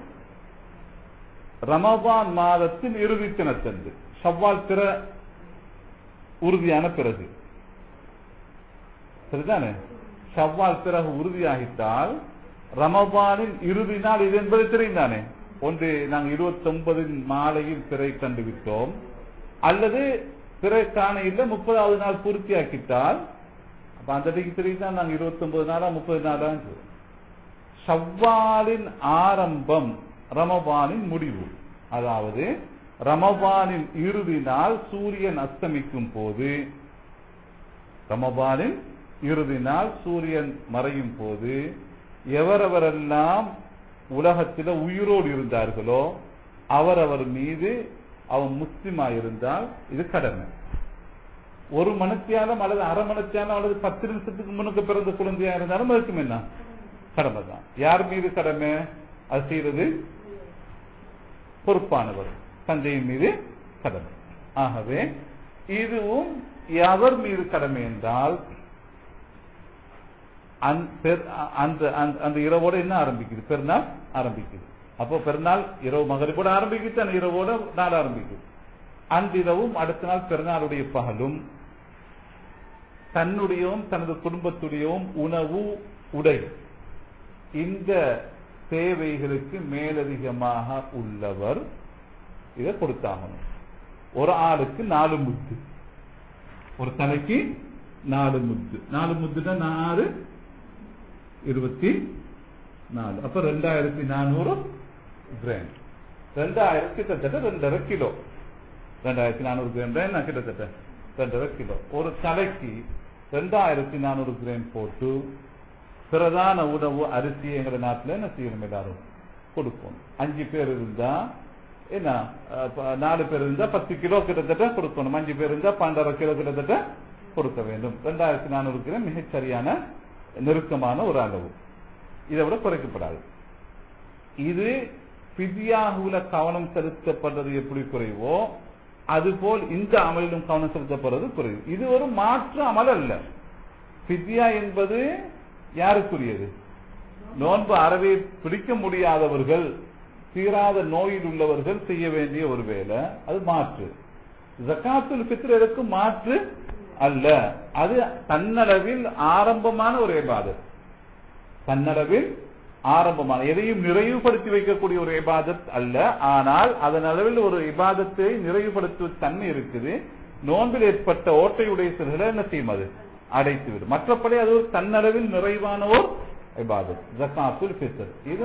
A: ரமபான் மாதத்தின் இறுதி தினத்தன்று செவ்வால் பிற உறுதியான பிறகு சரிதானே செவ்வால் பிறகு உறுதியாகிட்டால் ரமபானின் இறுதி நாள் இது என்பது தெரிந்தானே ஒன்று நாங்கள் இருபத்தி ஒன்பதின் மாலையில் பிறை கண்டுவிட்டோம் அல்லது பிறை காண இல்லை முப்பதாவது நாள் பூர்த்தியாக்கிட்டால் அப்ப அந்த அன்றைக்கு தெரியுதா நாங்கள் இருபத்தி ஒன்பது நாளா முப்பது நாளா ஷவ்வாலின் ஆரம்பம் ரமபானின் முடிவு அதாவது ரமபானின் இறுதி நாள் சூரியன் அஸ்தமிக்கும் போது ரமபானின் இறுதி நாள் சூரியன் மறையும் போது எவரவரெல்லாம் உலகத்தில் உயிரோடு இருந்தார்களோ அவரவர் மீது அவன் முஸ்லிமா இருந்தால் இது கடமை ஒரு மனுத்தியாலும் அல்லது அரை மனுத்தியாலும் அல்லது பத்து நிமிஷத்துக்கு முன்னுக்கு பிறந்த குழந்தையா இருந்தாலும் அதுக்கும் என்ன கடமை தான் யார் மீது கடமை அது செய்யறது பொறுப்பானவர் தந்தையின் மீது கடமை ஆகவே இதுவும் எவர் மீது கடமை என்றால் அந்த அந்த இரவோட என்ன ஆரம்பிக்குது பெருநாள் ஆரம்பிக்குது அப்போ பெருநாள் இரவு மகரிப்போட ஆரம்பிக்குது அந்த இரவோட நாள் ஆரம்பிக்குது அந்த இரவும் அடுத்த நாள் பெருநாளுடைய பகலும் தன்னுடையவும் தனது குடும்பத்துடையவும் உணவு உடை இந்த தேவைகளுக்கு மேலதிகமாக உள்ளவர் இதை கொடுத்தாகணும் ஒரு ஆளுக்கு நாலு முத்து ஒரு தலைக்கு நாலு முத்து நாலு முத்துனா நாலு இருபத்தி நாலு அப்ப ரெண்டாயிரத்தி நானூறு கிராம் ரெண்டாயிரம் கிட்டத்தட்ட ரெண்டரை கிலோ ரெண்டாயிரத்தி நானூறு கிராம் கிட்டத்தட்ட ரெண்டரை கிலோ ஒரு தலைக்கு ரெண்டாயிரத்தி நானூறு கிராம் போட்டு பிரதான உணவு அரிசி எங்கிற நாட்டில் என்ன செய்யணும் எல்லாரும் கொடுப்போம் அஞ்சு பேர் இருந்தா என்ன நாலு பேர் இருந்தா பத்து கிலோ கிட்டத்தட்ட கொடுக்கணும் அஞ்சு பேர் இருந்தா பன்னெண்டரை கிலோ கிட்டத்தட்ட கொடுக்க வேண்டும் ரெண்டாயிரத்தி நானூறு கிராம் மிகச் சரியான நெருக்கமான ஒரு அளவு இதை விட குறைக்கப்படாது இது பிதியாகுல கவனம் செலுத்தப்படுறது எப்படி குறைவோ அதுபோல் இந்த அமலிலும் கவனம் செலுத்தப்படுறது குறைவு இது ஒரு மாற்று அமல் அல்ல பித்யா என்பது யாருக்குரியது நோன்பு அறவே பிடிக்க முடியாதவர்கள் தீராத நோயில் உள்ளவர்கள் செய்ய வேண்டிய ஒரு வேலை அது மாற்று ஜக்காத்துல் பித்ர் எதற்கு மாற்று அல்ல அது தன்னளவில் ஆரம்பமான ஒரு இபாதத் தன்னளவில் ஆரம்பமான எதையும் நிறைவுபடுத்தி வைக்கக்கூடிய ஒரு இபாதத் அல்ல ஆனால் அதன் அளவில் ஒரு இபாதத்தை நிறைவுபடுத்துவ தன்மை இருக்குது நோன்பில் ஏற்பட்ட ஓட்டையுடைய சிலர்களை என்ன செய்யும் அது அடைத்துவிடும் மற்றபடி அது ஒரு தன்னளவில் நிறைவான ஒரு இபாதத் ஜக்காத்துல் பித்ர் இது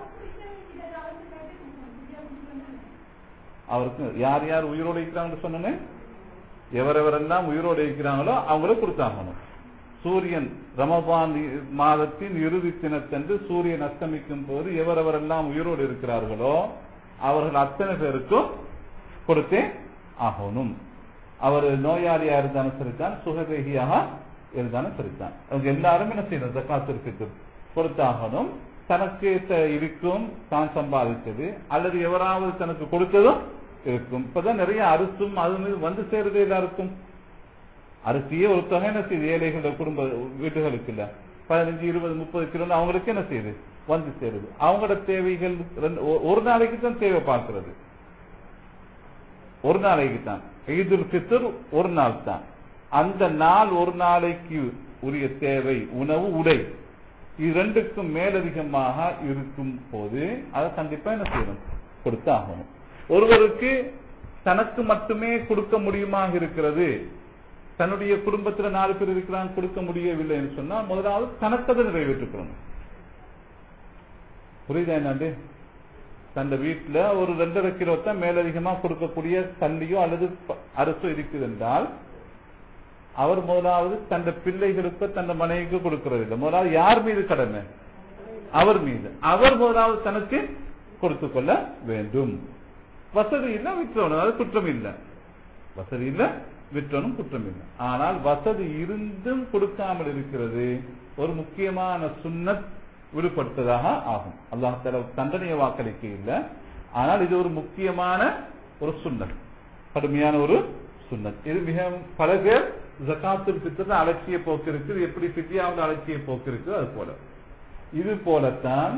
A: அவருக்கு யார் யார் உயிரோடு இருக்கிறாங்கன்னு சொன்னேன் எவரெவரெல்லாம் உயிரோடு இருக்கிறாங்களோ அவங்களுக்கு கொடுத்தாகணும் சூரியன் ரமபான் மாதத்தின் இறுதி தினத்தன்று சூரியன் அஸ்தமிக்கும் போது எவரெவரெல்லாம் உயிரோடு இருக்கிறார்களோ அவர்கள் அத்தனை பேருக்கும் கொடுத்தே ஆகணும் அவர் நோயாளியா இருந்தாலும் சரிதான் சுகதேகியாக இருந்தாலும் சரிதான் அவங்க எல்லாரும் என்ன செய்யணும் ஜக்காத்திற்கு கொடுத்தாகணும் தனக்கு இருக்கும் தான் சம்பாதித்தது அல்லது எவராவது தனக்கு கொடுத்ததும் இருக்கும் இப்பதான் நிறைய அரிசும் அது வந்து சேருது எல்லாருக்கும் அரிசியே ஒரு தொகை என்ன செய்யுது ஏழைகளோட குடும்ப வீட்டுகளுக்கு இல்ல பதினஞ்சு இருபது முப்பது கிலோ அவங்களுக்கு என்ன செய்யுது வந்து சேருது அவங்களோட தேவைகள் ஒரு நாளைக்கு தான் தேவை பார்க்கிறது ஒரு நாளைக்கு தான் ஈதுல் பித்தர் ஒரு நாள் தான் அந்த நாள் ஒரு நாளைக்கு உரிய தேவை உணவு உடை இது ரெண்டுக்கும் மேலதிகமாக இருக்கும் போது அதை கண்டிப்பா என்ன செய்யணும் கொடுத்தாகணும் ஒருவருக்கு தனக்கு மட்டுமே கொடுக்க முடியுமாக இருக்கிறது தன்னுடைய குடும்பத்துல நாலு பேர் இருக்கிறாங்க கொடுக்க முடியவில்லை என்று சொன்னா முதலாவது தனக்கதை நிறைவேற்றுக்கணும் புரியுதா என்னண்டு தந்த வீட்டுல ஒரு ரெண்டரை கிலோ தான் மேலதிகமா கொடுக்கக்கூடிய தள்ளியோ அல்லது அரசோ இருக்குது என்றால் அவர் முதலாவது தந்த பிள்ளைகளுக்கு தந்த மனைவிக்கு கொடுக்கிறது இல்லை முதலாவது யார் மீது கடமை அவர் மீது அவர் முதலாவது தனக்கு கொடுத்து கொள்ள வேண்டும் வசதி இல்லை விற்றணும் அது குற்றம் இல்லை வசதி இல்லை விற்றணும் குற்றம் இல்லை ஆனால் வசதி இருந்தும் கொடுக்காமல் இருக்கிறது ஒரு முக்கியமான சுண்ணத் விடுபடுத்ததாக ஆகும் அல்லாஹ் தர தண்டனையை வாக்களிக்க இல்லை ஆனால் இது ஒரு முக்கியமான ஒரு சுண்ணத் கடுமையான ஒரு சுண்ணத் இது மிக பல பேர் ஜக்காத்துல் பித்தர் அலட்சிய போக்கு இருக்குது எப்படி பித்தியாவது அலட்சிய போக்கு இருக்குது அது போல இது போலத்தான்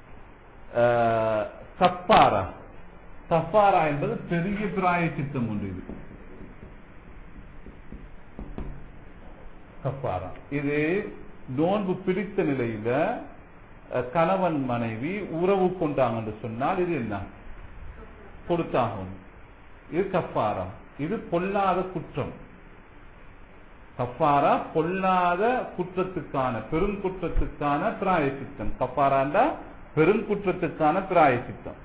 A: கப்பாரா கப்பாரா என்பது பெரிய பிராய சித்தம் ஒன்று இது கப்பாரா இது நோன்பு பிடித்த நிலையில கணவன் மனைவி உறவு கொண்டாங்கன்னு சொன்னால் இது என்ன கொடுத்தாகும் இது கப்பாரா இது பொல்லாத குற்றம் கப்பாரா பொல்லாத குற்றத்துக்கான பெரும் குற்றத்துக்கான பிராய சித்தம் கப்பாராண்டா பெரும் குற்றத்துக்கான பிராய சித்தம்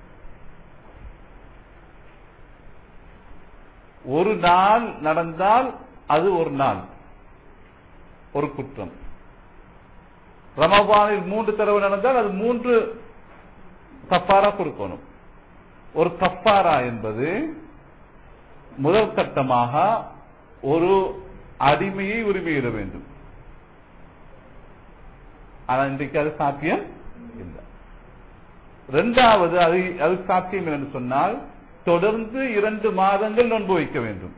A: ஒரு நாள் நடந்தால் அது ஒரு நாள் ஒரு குற்றம் ரமபானில் மூன்று தடவை நடந்தால் அது மூன்று கப்பாரா கொடுக்கணும் ஒரு கப்பாரா என்பது முதல் கட்டமாக ஒரு அடிமையை உரிமையிட வேண்டும் ஆனா இன்றைக்கு அது சாத்தியம் இல்லை இரண்டாவது அது அது சாத்தியம் என்று சொன்னால் தொடர்ந்து இரண்டு மாதங்கள் நோன்பு வைக்க வேண்டும்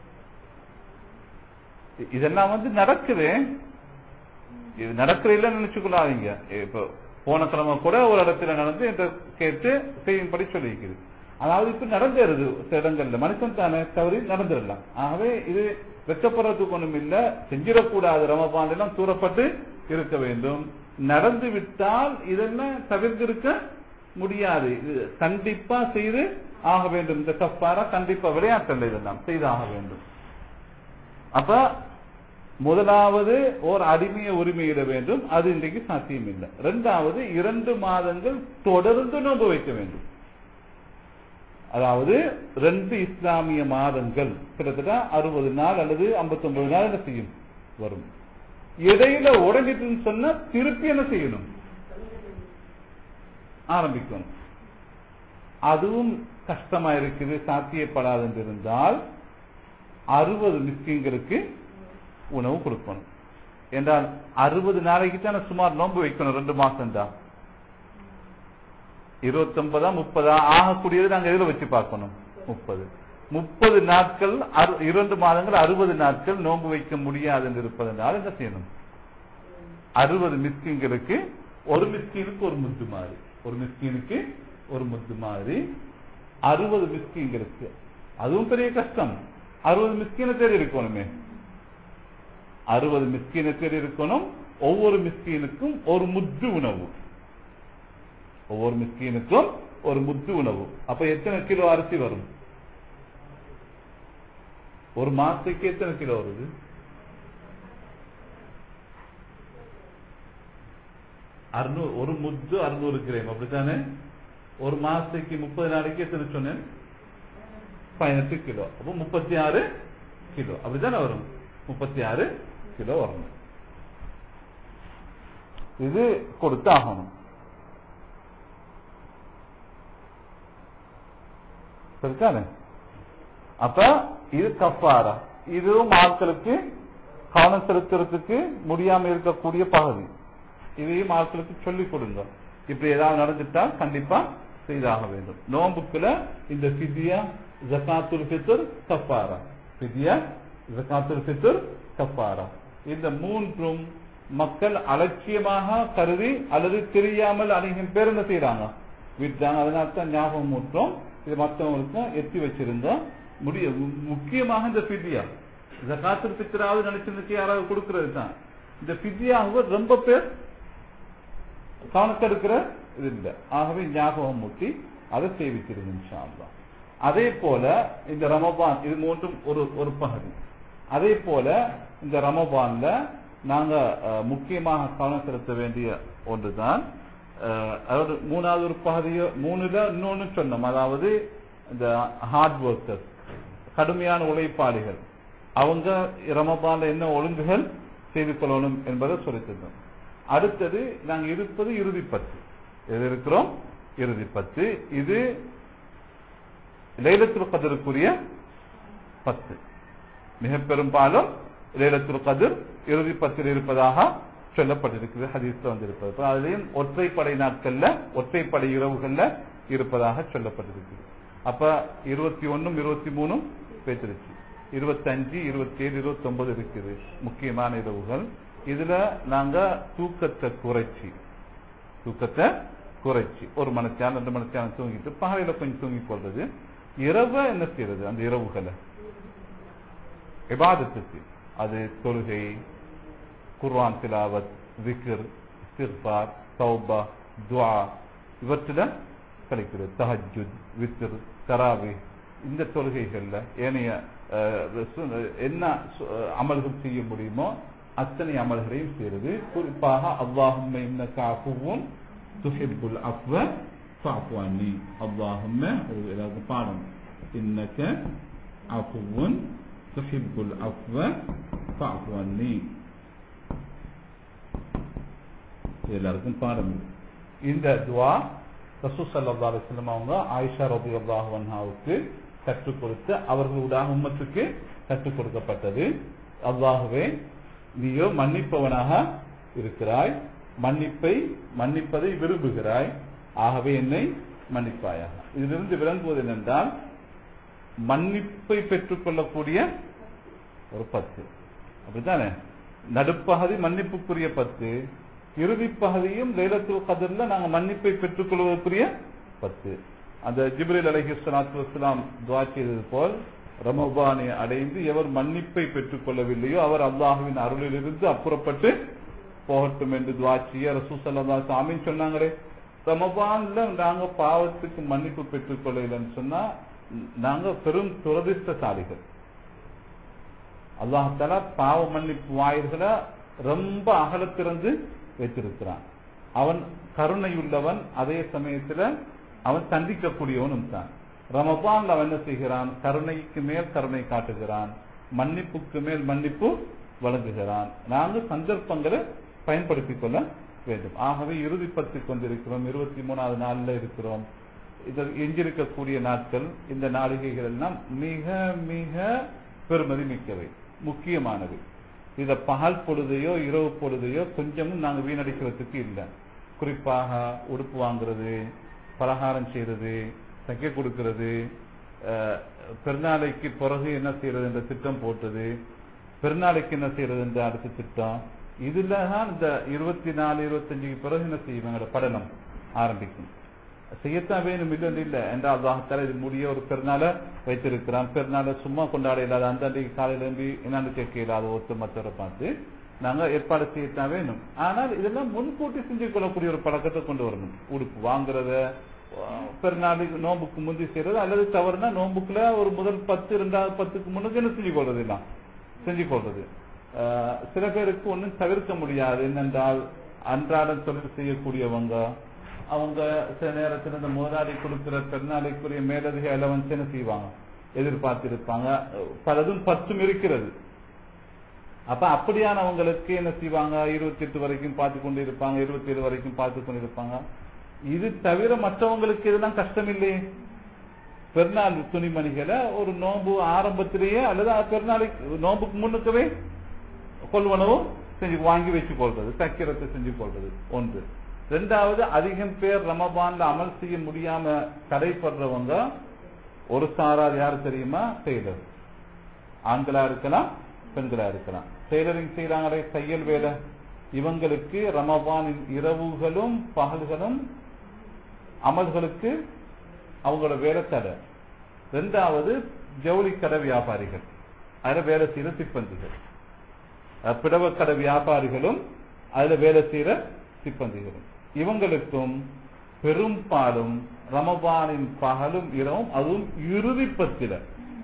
A: இதெல்லாம் வந்து நடக்குது இது நடக்கிற இல்லைன்னு நினைச்சுக்கொள்ளாதீங்க இப்போ போன கிழமை கூட ஒரு இடத்துல நடந்து என்று கேட்டு செய்யும்படி சொல்லியிருக்குது அதாவது இப்ப நடந்துருது சில இடங்கள்ல மனுஷன் தானே தவறி நடந்துடலாம் ஆகவே இது வெட்டப்படுறதுக்கு ஒண்ணும் இல்ல செஞ்சிடக்கூடாது ரமபான் எல்லாம் தூரப்பட்டு இருக்க வேண்டும் நடந்து விட்டால் இதெல்லாம் தவிர்த்திருக்க முடியாது இது கண்டிப்பா செய்து ஆக வேண்டும் இந்த கப்பாரா கண்டிப்பா விளையாட்டல்ல இதெல்லாம் செய்தாக வேண்டும் அப்ப முதலாவது ஓர் அடிமைய உரிமையிட வேண்டும் அது இன்றைக்கு சாத்தியம் இல்லை இரண்டாவது இரண்டு மாதங்கள் தொடர்ந்து நோன்பு வைக்க வேண்டும் அதாவது ரெண்டு இஸ்லாமிய மாதங்கள் கிட்டத்தட்ட அறுபது நாள் அல்லது ஐம்பத்தி ஒன்பது நாள் என்ன செய்யும் வரும் இடையில உடஞ்சிட்டுன்னு சொன்னா திருப்பி என்ன செய்யணும் ஆரம்பிக்கணும் அதுவும் கஷ்டமா இருக்குது சாத்தியப்படாது என்று இருந்தால் அறுபது மிஸ்கிங்களுக்கு உணவு கொடுக்கணும் என்றால் அறுபது நாளைக்கு தானே சுமார் நோன்பு வைக்கணும் ரெண்டு மாசம் தான் இருபத்தி ஒன்பதா முப்பதா ஆகக்கூடியது நாங்க எதுல வச்சு பார்க்கணும் முப்பது முப்பது நாட்கள் இரண்டு மாதங்கள் அறுபது நாட்கள் நோன்பு வைக்க முடியாது என்று இருப்பதனால் என்ன செய்யணும் அறுபது மிஸ்கின்களுக்கு ஒரு மிஸ்கீனுக்கு ஒரு முத்து மாதிரி ஒரு மிஸ்கீனுக்கு ஒரு முத்து மாதிரி அறுபது மிஸ்கின்களுக்கு அதுவும் பெரிய கஷ்டம் அறுபது மிஸ்கீன தேடி இருக்கணுமே அறுபது மிஸ்கீன தேடி இருக்கணும் ஒவ்வொரு மிஸ்கீனுக்கும் ஒரு முத்து உணவு ஒவ்வொரு மிஸ்கீனுக்கும் ஒரு முத்து உணவு அப்ப எத்தனை கிலோ அரிசி வரும் ஒரு மாசத்துக்கு எத்தனை கிலோ வருது அறுநூறு ஒரு முத்து அறுநூறு கிராம் அப்படித்தானே ஒரு மாசத்துக்கு முப்பது நாளைக்கு எத்தனை சொன்னேன் பதினெட்டு கிலோ அப்போ முப்பத்தி ஆறு கிலோ அப்படித்தானே வரும் முப்பத்தி ஆறு கிலோ வரணும் இது கொடுத்து ஆகணும் சரிதானே அப்ப இது கஃபாரா இதுவும் ஆட்களுக்கு கவனம் செலுத்துறதுக்கு முடியாம இருக்கக்கூடிய பகுதி இதையும் ஆட்களுக்கு சொல்லிக் கொடுங்க இப்படி ஏதாவது நடந்துட்டா கண்டிப்பா செய்தாக வேண்டும் நோம்புக்குள்ள இந்த பிதியா ஜக்காத்துல் ஃபித்ர் கஃபாரா பிதியா ஜக்காத்துல் ஃபித்ர் கஃபாரா இந்த மூன்றும் மக்கள் அலட்சியமாக கருதி அல்லது தெரியாமல் அநேகம் பேர் என்ன செய்யறாங்க விட்டாங்க அதனால தான் ஞாபகம் மூட்டோம் இது மற்றவங்களுக்கும் எத்தி வச்சிருந்தோம் முடிய முக்கியமாக இந்த பிதியா ஜக்காத்துல் ஃபித்ராவது நினைச்சிருந்துச்சு யாராவது கொடுக்கறது தான் இந்த பிதியாவை ரொம்ப பேர் கவனத்தெடுக்கிற இது இல்லை ஆகவே ஞாபகம் மூட்டி அதை சேவிச்சிருங்க இன்ஷா அல்லாஹ் அதே போல இந்த ரமபான் இது மூன்றும் ஒரு ஒரு பகுதி அதே போல இந்த ரமபான்ல நாங்க அஹ், முக்கியமாக கவனம் செலுத்த வேண்டிய ஒன்றுதான் அஹ், அதாவது மூணாவது ஒரு பகுதியோ மூணுல இன்னொன்னு சொன்னோம் அதாவது இந்த ஹார்ட் ஒர்க்கர்ஸ் கடுமையான உழைப்பாளிகள் அவங்க ரமபான்ல என்ன ஒழுங்குகள் செய்து கொள்ளணும் என்பதை சொல்லித்தந்தோம் அடுத்தது நாங்க இருப்பது இறுதி பத்து எது இருக்கிறோம் இறுதி பத்து இது லைலத்துல் கதருக்குரிய பத்து மிக பெரும்பாலும் லைலத்துல் கதிர் இறுதி பத்தில் இருப்பதாக சொல்லப்பட்டிருக்கிறது ஹதீஸ்ல வந்திருப்பது அப்ப அதுலயும் ஒற்றைப்படை நாட்கள்ல ஒற்றைப்படை இரவுகள்ல இருப்பதாக சொல்லப்பட்டிருக்கிறது அப்ப இருபத்தி ஒன்னும் இருபத்தி மூணும் பேசிருச்சு இருபத்தஞ்சு இருபத்தி ஏழு இருபத்தி ஒன்பது இருக்குது முக்கியமான இரவுகள் இதுல நாங்க தூக்கத்தை குறைச்சி தூக்கத்தை குறைச்சி ஒரு மணிச்சாரம் ரெண்டு மணிச்சாரம் தூங்கிட்டு பகலையில கொஞ்சம் தூங்கி கொள்றது இரவை என்ன செய்யறது அந்த இரவுகளை இபாதத்துக்கு அது தொழுகை குர்ஆன் திலாவத் விக்ர் இஸ்திக்பார் தௌபா துஆ இவற்றில் கழிக்கிறது தஹஜுத் வித்ர் தராவி இந்த தொழுகைகள்ல ஏனைய அஹ், சு- என்ன சு- அமல்கள் செய்ய முடியுமோ அத்தனை அமல்களையும் செய்யறது குறிப்பாக அல்லாஹும்ம இன்னக அஃபுவும் துஹிப்புல் அஃவ ஃபஅஃபு அன்னி அல்லாஹும்ம ஒரு ஏதாவது பாடம் இன்னக அஃபுவும் துஹிப்புல் அஃவ ஃபஅஃபு அன்னி இது எல்லாருக்கும் பாடம் இது. இந்த துவா ரசூ சல்லா அலிஸ்லம் அவங்க ஆயிஷா ரபி அல்லாஹுக்கு கற்றுக் கொடுத்து அவர்களுடைய உம்மத்துக்கு கற்றுக் கொடுக்கப்பட்டது அல்லாகவே நீயோ மன்னிப்பவனாக இருக்கிறாய் மன்னிப்பை மன்னிப்பதை விரும்புகிறாய் ஆகவே என்னை மன்னிப்பாயாக இதிலிருந்து விளங்குவது என்னென்றால் மன்னிப்பை பெற்றுக்கொள்ளக்கூடிய ஒரு பத்து அப்படித்தானே நடுப்பகுதி மன்னிப்புக்குரிய பத்து இறுதி பகுதியும் லைலத்துல் கதர்ல நாங்க மன்னிப்பை பெற்றுக்கொள்வதற்குரிய பத்து அந்த ஜிப்ரில் அலஹி சலாத்து வஸ்லாம் துவா செய்தது போல் ரமபானை அடைந்து எவர் மன்னிப்பை பெற்றுக் கொள்ளவில்லையோ அவர் அல்லாஹுவின் அருளிலிருந்து அப்புறப்பட்டு போகட்டும் என்று துவா செய்ய ரசூ சல்லா சாமின்னு சொன்னாங்களே ரமபான்ல நாங்க பாவத்துக்கு மன்னிப்பு பெற்றுக் கொள்ளலன்னு சொன்னா நாங்க பெரும் துரதிருஷ்டசாலிகள் அல்லாஹால பாவ மன்னிப்பு வாயில்களை ரொம்ப அகலத்திறந்து வைத்திருக்கிறான் அவன் கருணையுள்ளவன் அதே சமயத்துல அவன் சந்திக்கக்கூடியவனும் தான் ரமபான் அவன் என்ன செய்கிறான் கருணைக்கு மேல் கருணை காட்டுகிறான் மன்னிப்புக்கு மேல் மன்னிப்பு வழங்குகிறான் நாங்கள் சந்தர்ப்பங்களை பயன்படுத்திக் கொள்ள வேண்டும் ஆகவே இறுதி பத்து கொண்டிருக்கிறோம் இருபத்தி மூணாவது நாள்ல இருக்கிறோம் இதில் எஞ்சிருக்கக்கூடிய நாட்கள் இந்த நாளிகைகள் எல்லாம் மிக மிக பெருமதி மிக்கவை முக்கியமானவை இத பகல் பொழுதையோ இரவு பொழுதையோ கொஞ்சமும் நாங்க வீணடிக்கிறதுக்கு இல்லை குறிப்பாக உடுப்பு வாங்குறது பலகாரம் செய்யறது தைக்க கொடுக்கிறது பெருநாளைக்கு பிறகு என்ன செய்யறது என்ற திட்டம் போட்டது பெருநாளைக்கு என்ன செய்யறது என்ற அடுத்த திட்டம் இதுல தான் இந்த இருபத்தி நாலு இருபத்தஞ்சுக்கு பிறகு என்ன செய்யும் எங்களோட படலம் ஆரம்பிக்கும் செய்யத்தான் வேணும் இல்லை இல்லை என்றால் அல்லாஹால இது முடிய ஒரு பெருநாளை வைத்திருக்கிறான் பெருநாளை சும்மா கொண்டாட இல்லாத அந்த அன்றைக்கு காலையில இருந்து என்னன்னு கேட்க இல்லாத ஒருத்தர் மற்றவரை பார்த்து நாங்க ஏற்பாடு செய்யத்தான் வேணும் ஆனால் இதெல்லாம் முன்கூட்டி செஞ்சு கொள்ளக்கூடிய ஒரு பழக்கத்தை கொண்டு வரணும் உடுப்பு வாங்குறத பெருநாளுக்கு நோம்புக்கு முந்தி செய்யறது அல்லது தவறுனா நோம்புக்குள்ள ஒரு முதல் பத்து ரெண்டாவது பத்துக்கு முன்னுக்கு என்ன செஞ்சு கொள்றது எல்லாம் செஞ்சு கொள்றது சில பேருக்கு ஒன்றும் தவிர்க்க முடியாது என்னென்றால் அன்றாடம் தொழில் செய்யக்கூடியவங்க அவங்க சில நேரத்தில் இந்த முதலாளி கொடுக்கிற பெருநாளைக்குரிய மேலதிக அலவன்ஸ் என்ன செய்வாங்க எதிர்பார்த்திருப்பாங்க பலதும் பத்தும் இருக்கிறது அப்ப அப்படியானவங்களுக்கு என்ன செய்வாங்க இருபத்தி எட்டு வரைக்கும் பார்த்து கொண்டு இருப்பாங்க இருபத்தி ஏழு வரைக்கும் பார்த்து கொண்டு இருப்பாங்க இது தவிர மற்றவங்களுக்கு இதெல்லாம் கஷ்டம் இல்லையே பெருநாள் துணிமணிகளை ஒரு நோன்பு ஆரம்பத்திலேயே அல்லது பெருநாளைக்கு நோன்புக்கு முன்னுக்கவே கொள்வனவும் செஞ்சு வாங்கி வச்சு கொள்றது தக்கிறத்தை செஞ்சு கொள்றது ஒன்று ரெண்டாவது அதிகம் பேர் ரமபான்ல அமல் செய்ய முடியாம தடைப்படுறவங்க ஒரு சாரார் யாரு தெரியுமா டெய்லர் ஆண்களா இருக்கலாம் பெண்களா இருக்கலாம் டெய்லரிங் செய்யறாங்களே தையல் வேலை இவங்களுக்கு ரமபானின் இரவுகளும் பகல்களும் அமல்களுக்கு அவங்களோட வேலை தடை ரெண்டாவது ஜவுளி கடை வியாபாரிகள் அதுல வேலை செய்யற சிப்பந்திகள் பிடவ கடை வியாபாரிகளும் அதுல வேலை செய்யற சிப்பந்திகளும் இவங்களுக்கும் பெரும்பாலும் ரமபானின் பகலும் இரவும் அதுவும் இறுதி பத்தில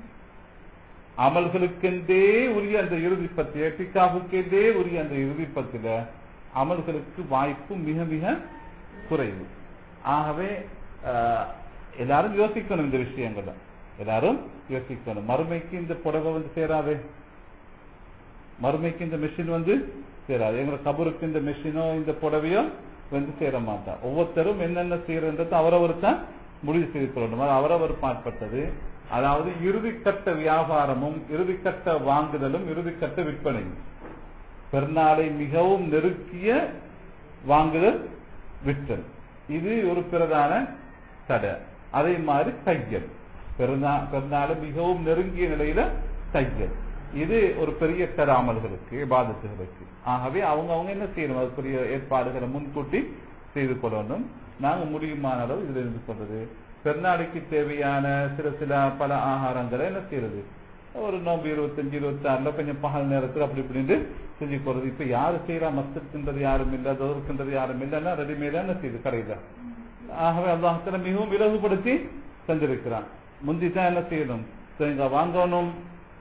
A: அமல்களுக்கென்றே உரிய அந்த இறுதி பத்து எட்டிக்காவுக்கென்றே உரிய அந்த இறுதி பத்தில அமல்களுக்கு வாய்ப்பு மிக மிக குறைவு ஆகவே எல்லாரும் யோசிக்கணும் இந்த விஷயங்களை எல்லாரும் யோசிக்கணும் மறுமைக்கு இந்த புடவை வந்து சேராதே மறுமைக்கு இந்த மிஷின் வந்து சேராது எங்க கபருக்கு இந்த மிஷினோ இந்த புடவையோ வந்து சேர மாட்டா ஒவ்வொருத்தரும் என்னென்ன செய்யறன்றது அவரவர் தான் முடிவு செய்து கொள்ளணும் அது அவரவர் பாற்பட்டது அதாவது இறுதிக்கட்ட வியாபாரமும் இறுதிக்கட்ட வாங்குதலும் இறுதிக்கட்ட விற்பனையும் பெருநாளை மிகவும் நெருக்கிய வாங்குதல் விற்றல் இது ஒரு பிரதான தடை அதே மாதிரி தையல் பெருநா பெருநாளை மிகவும் நெருங்கிய நிலையில தையல் இது ஒரு பெரிய தராமல்களுக்கு பாதத்துகளுக்கு ஆகவே அவங்க அவங்க என்ன செய்யணும் அதுக்குரிய ஏற்பாடுகளை முன்கூட்டி செய்து கொள்ளணும் நாங்க முடியுமான அளவு இதுல இருந்து சொல்றது பெருநாளைக்கு தேவையான சில சில பல ஆகாரங்களை என்ன செய்யறது ஒரு நோம்பு இருபத்தஞ்சு இருபத்தி ஆறுல கொஞ்சம் பகல் நேரத்தில் அப்படி இப்படின்னு செஞ்சு போறது இப்ப யாரு செய்யறா மஸ்திருக்கின்றது யாரும் இல்ல தோறுக்கின்றது யாரும் இல்லைன்னா ரெடிமேடா என்ன செய்யுது கடையில ஆகவே அல்லாஹத்துல மிகவும் இலகுபடுத்தி தந்திருக்கிறான் முந்தி தான் என்ன செய்யணும் தேங்காய் வாங்கணும்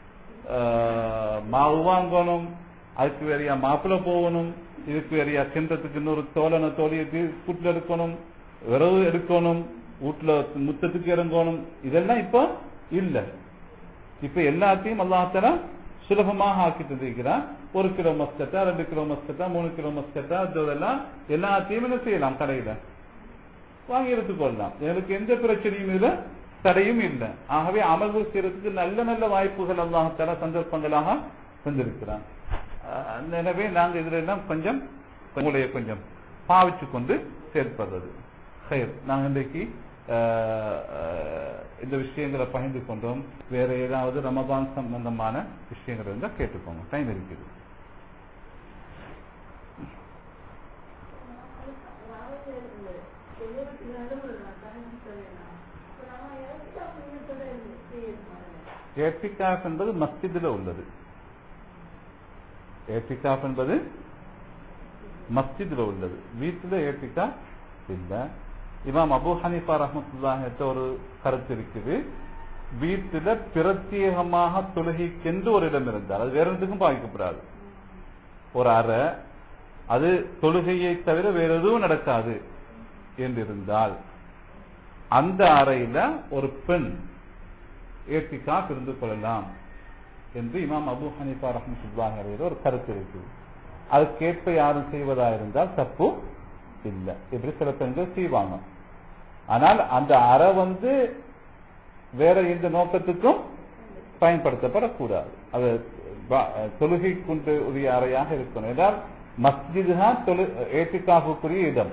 A: மாவு வாங்கணும் அதுக்கு வேறையா மாப்பிள்ள போகணும் இதுக்கு வேறையா கிண்டத்துக்கு இன்னொரு தோலனை தோழியத்து கூட்டில் எடுக்கணும் விரவு எடுக்கணும் வீட்டுல முத்தத்துக்கு இறங்கணும் இதெல்லாம் இப்போ இல்ல இப்ப எல்லாத்தையும் அல்லாஹால சுலபமாக ஆக்கி தந்திருக்கிறான் ஒரு கிலோ மஸ்கட்டா ரெண்டு கிலோ மஸ்கட்டா மூணு கிலோ மஸ்கட்டா இதெல்லாம் எல்லாத்தையும் என்ன செய்யலாம் கடையில வாங்கி எடுத்துக்கொள்ளலாம் எனக்கு எந்த பிரச்சனையும் இல்லை தடையும் இல்லை ஆகவே அமல்கள் செய்யறதுக்கு நல்ல நல்ல வாய்ப்புகள் அல்லாஹால சந்தர்ப்பங்களாக தந்திருக்கிறான் அஹ் எனவே நாங்க இதுல எல்லாம் கொஞ்சம் மூளையை கொஞ்சம் பாவிச்சு கொண்டு செயற்படுறது ஹைர் நாங்க இன்றைக்கு அஹ், அஹ், இந்த விஷயங்களை பகிர்ந்து கொண்டோம் வேற ஏதாவது ரமதான் சம்பந்தமான விஷயங்கள் இருந்தால் கேட்டுக்கோங்க டைம் இருக்குது ஏத்திகாஃப் என்பது மஸ்ஜிதில் உள்ளது ஏத்திகாஃப் என்பது மஸ்ஜிதில் உள்ளது வீட்டில் ஏத்திகா இல்ல இமாம் அபு ஹனீஃபா ரஹமத்துல்லாஹிட்ட ஒரு கருத்து இருக்குது வீட்டில பிரத்யேகமாக தொழுகைக்கென்று ஒரு இடம் இருந்தால் அது வேற எதுக்கும் பாதிக்கப்படாது ஒரு அறை அது தொழுகையை தவிர வேற எதுவும் நடக்காது என்றிருந்தால் அந்த அறையில ஒரு பெண் ஏத்திகாப் இருந்து கொள்ளலாம் என்று இமாம் அபு ஹனீஃபா ரஹமத்துல்லாஹி அலைஹி ஒரு கருத்து இருக்குது அதுக்கேற்ப யாரும் செய்வதா இருந்தால் தப்பு இல்லை இப்படி சில பெண்கள் செய்வாங்க ஆனால் அந்த அறை வந்து வேற எந்த நோக்கத்துக்கும் பயன்படுத்தப்படக்கூடாது அது ப- தொழுகை கொண்டு உரிய அறையாக இருக்கணும் என்றால் மஸ்ஜிது தான் தொழு ஏத்திகாஃபுக்குரிய இடம்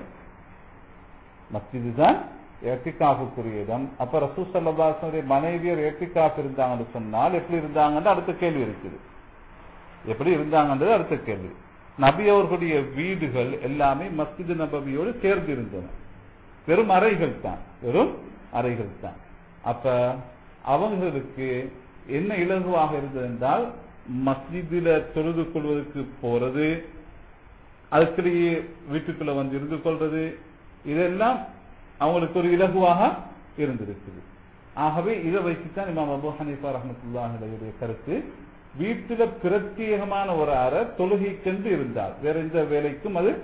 A: மஸ்ஜிது தான் ஏத்திகாஃபுக்குரிய இடம் அப்ப ரசூ சல்லாசனுடைய மனைவியர் ஏத்திகாஃப் இருந்தாங்கன்னு சொன்னால் எப்படி இருந்தாங்கன்னு அடுத்த கேள்வி இருக்குது எப்படி இருந்தாங்கன்றது அடுத்த கேள்வி நபி அவர்களுடைய வீடுகள் எல்லாமே மஸ்ஜிது நபவியோடு சேர்ந்து இருந்தன வெறும் அறைகள் தான் வெறும் அறைகள் தான் அப்ப அவங்களுக்கு என்ன இலகுவாக இருந்தது என்றால் மஸ்ஜிதில தொழுது கொள்வதற்கு போறது அதுக்கிடையே வீட்டுக்குள்ள வந்து இருந்து கொள்றது இதெல்லாம் அவங்களுக்கு ஒரு இலகுவாக இருந்திருக்குது ஆகவே இதை வைத்துத்தான் இமாம் அபு ஹனீஃபா ரஹமத்துல்லாஹுடைய கருத்து வீட்டில பிரத்யேகமான ஒரு அறை தொழுகைக்கென்று இருந்தால் வேற எந்த வேலைக்கும் அது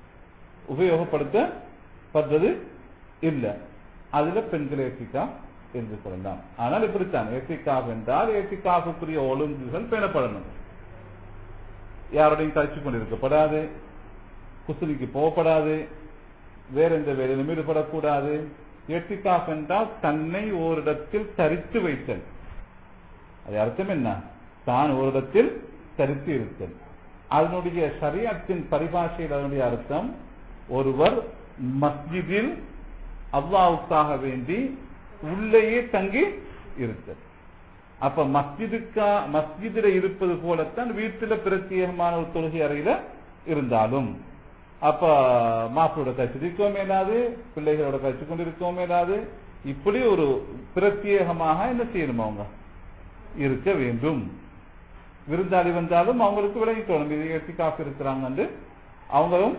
A: உபயோகப்படுத்தப்பட்டது இல்லை அதுல பெண்கள் ஏத்திக்கா என்று சொல்லலாம் ஆனால் இப்படித்தான் ஏத்திகாப் என்றால் ஏத்திகாப்புக்குரிய ஒழுங்குகள் பேணப்படணும் யாரோடையும் கழிச்சு கொண்டிருக்கப்படாது குசுலிக்கு போகப்படாது வேற எந்த வேலையிலும் ஈடுபடக்கூடாது ஏத்திகாப் என்றால் தன்னை ஓரிடத்தில் தரித்து வைத்தல் அது அர்த்தம் என்ன தான் ஓரிடத்தில் தரித்து இருத்தல் அதனுடைய ஷரியத்தின் பரிபாஷையில் அதனுடைய அர்த்தம் ஒருவர் மஸ்ஜிதில் அல்லாவுக்காக வேண்டி உள்ளேயே தங்கி இருத்தல் அப்ப மஸ்ஜிதுக்கா மஸ்ஜிதில இருப்பது போலத்தான் வீட்டுல பிரத்யேகமான ஒரு தொழுகை அறையில இருந்தாலும் அப்ப மாப்பிளோட கட்சி இருக்கவும் மேலாது பிள்ளைகளோட கட்சி கொண்டு இருக்கவும் மேலாது இப்படி ஒரு பிரத்யேகமாக என்ன செய்யணும் அவங்க இருக்க வேண்டும் விருந்தாளி வந்தாலும் அவங்களுக்கு விலகிக்கணும் இது எட்டி காசு இருக்கிறாங்க அவங்களும்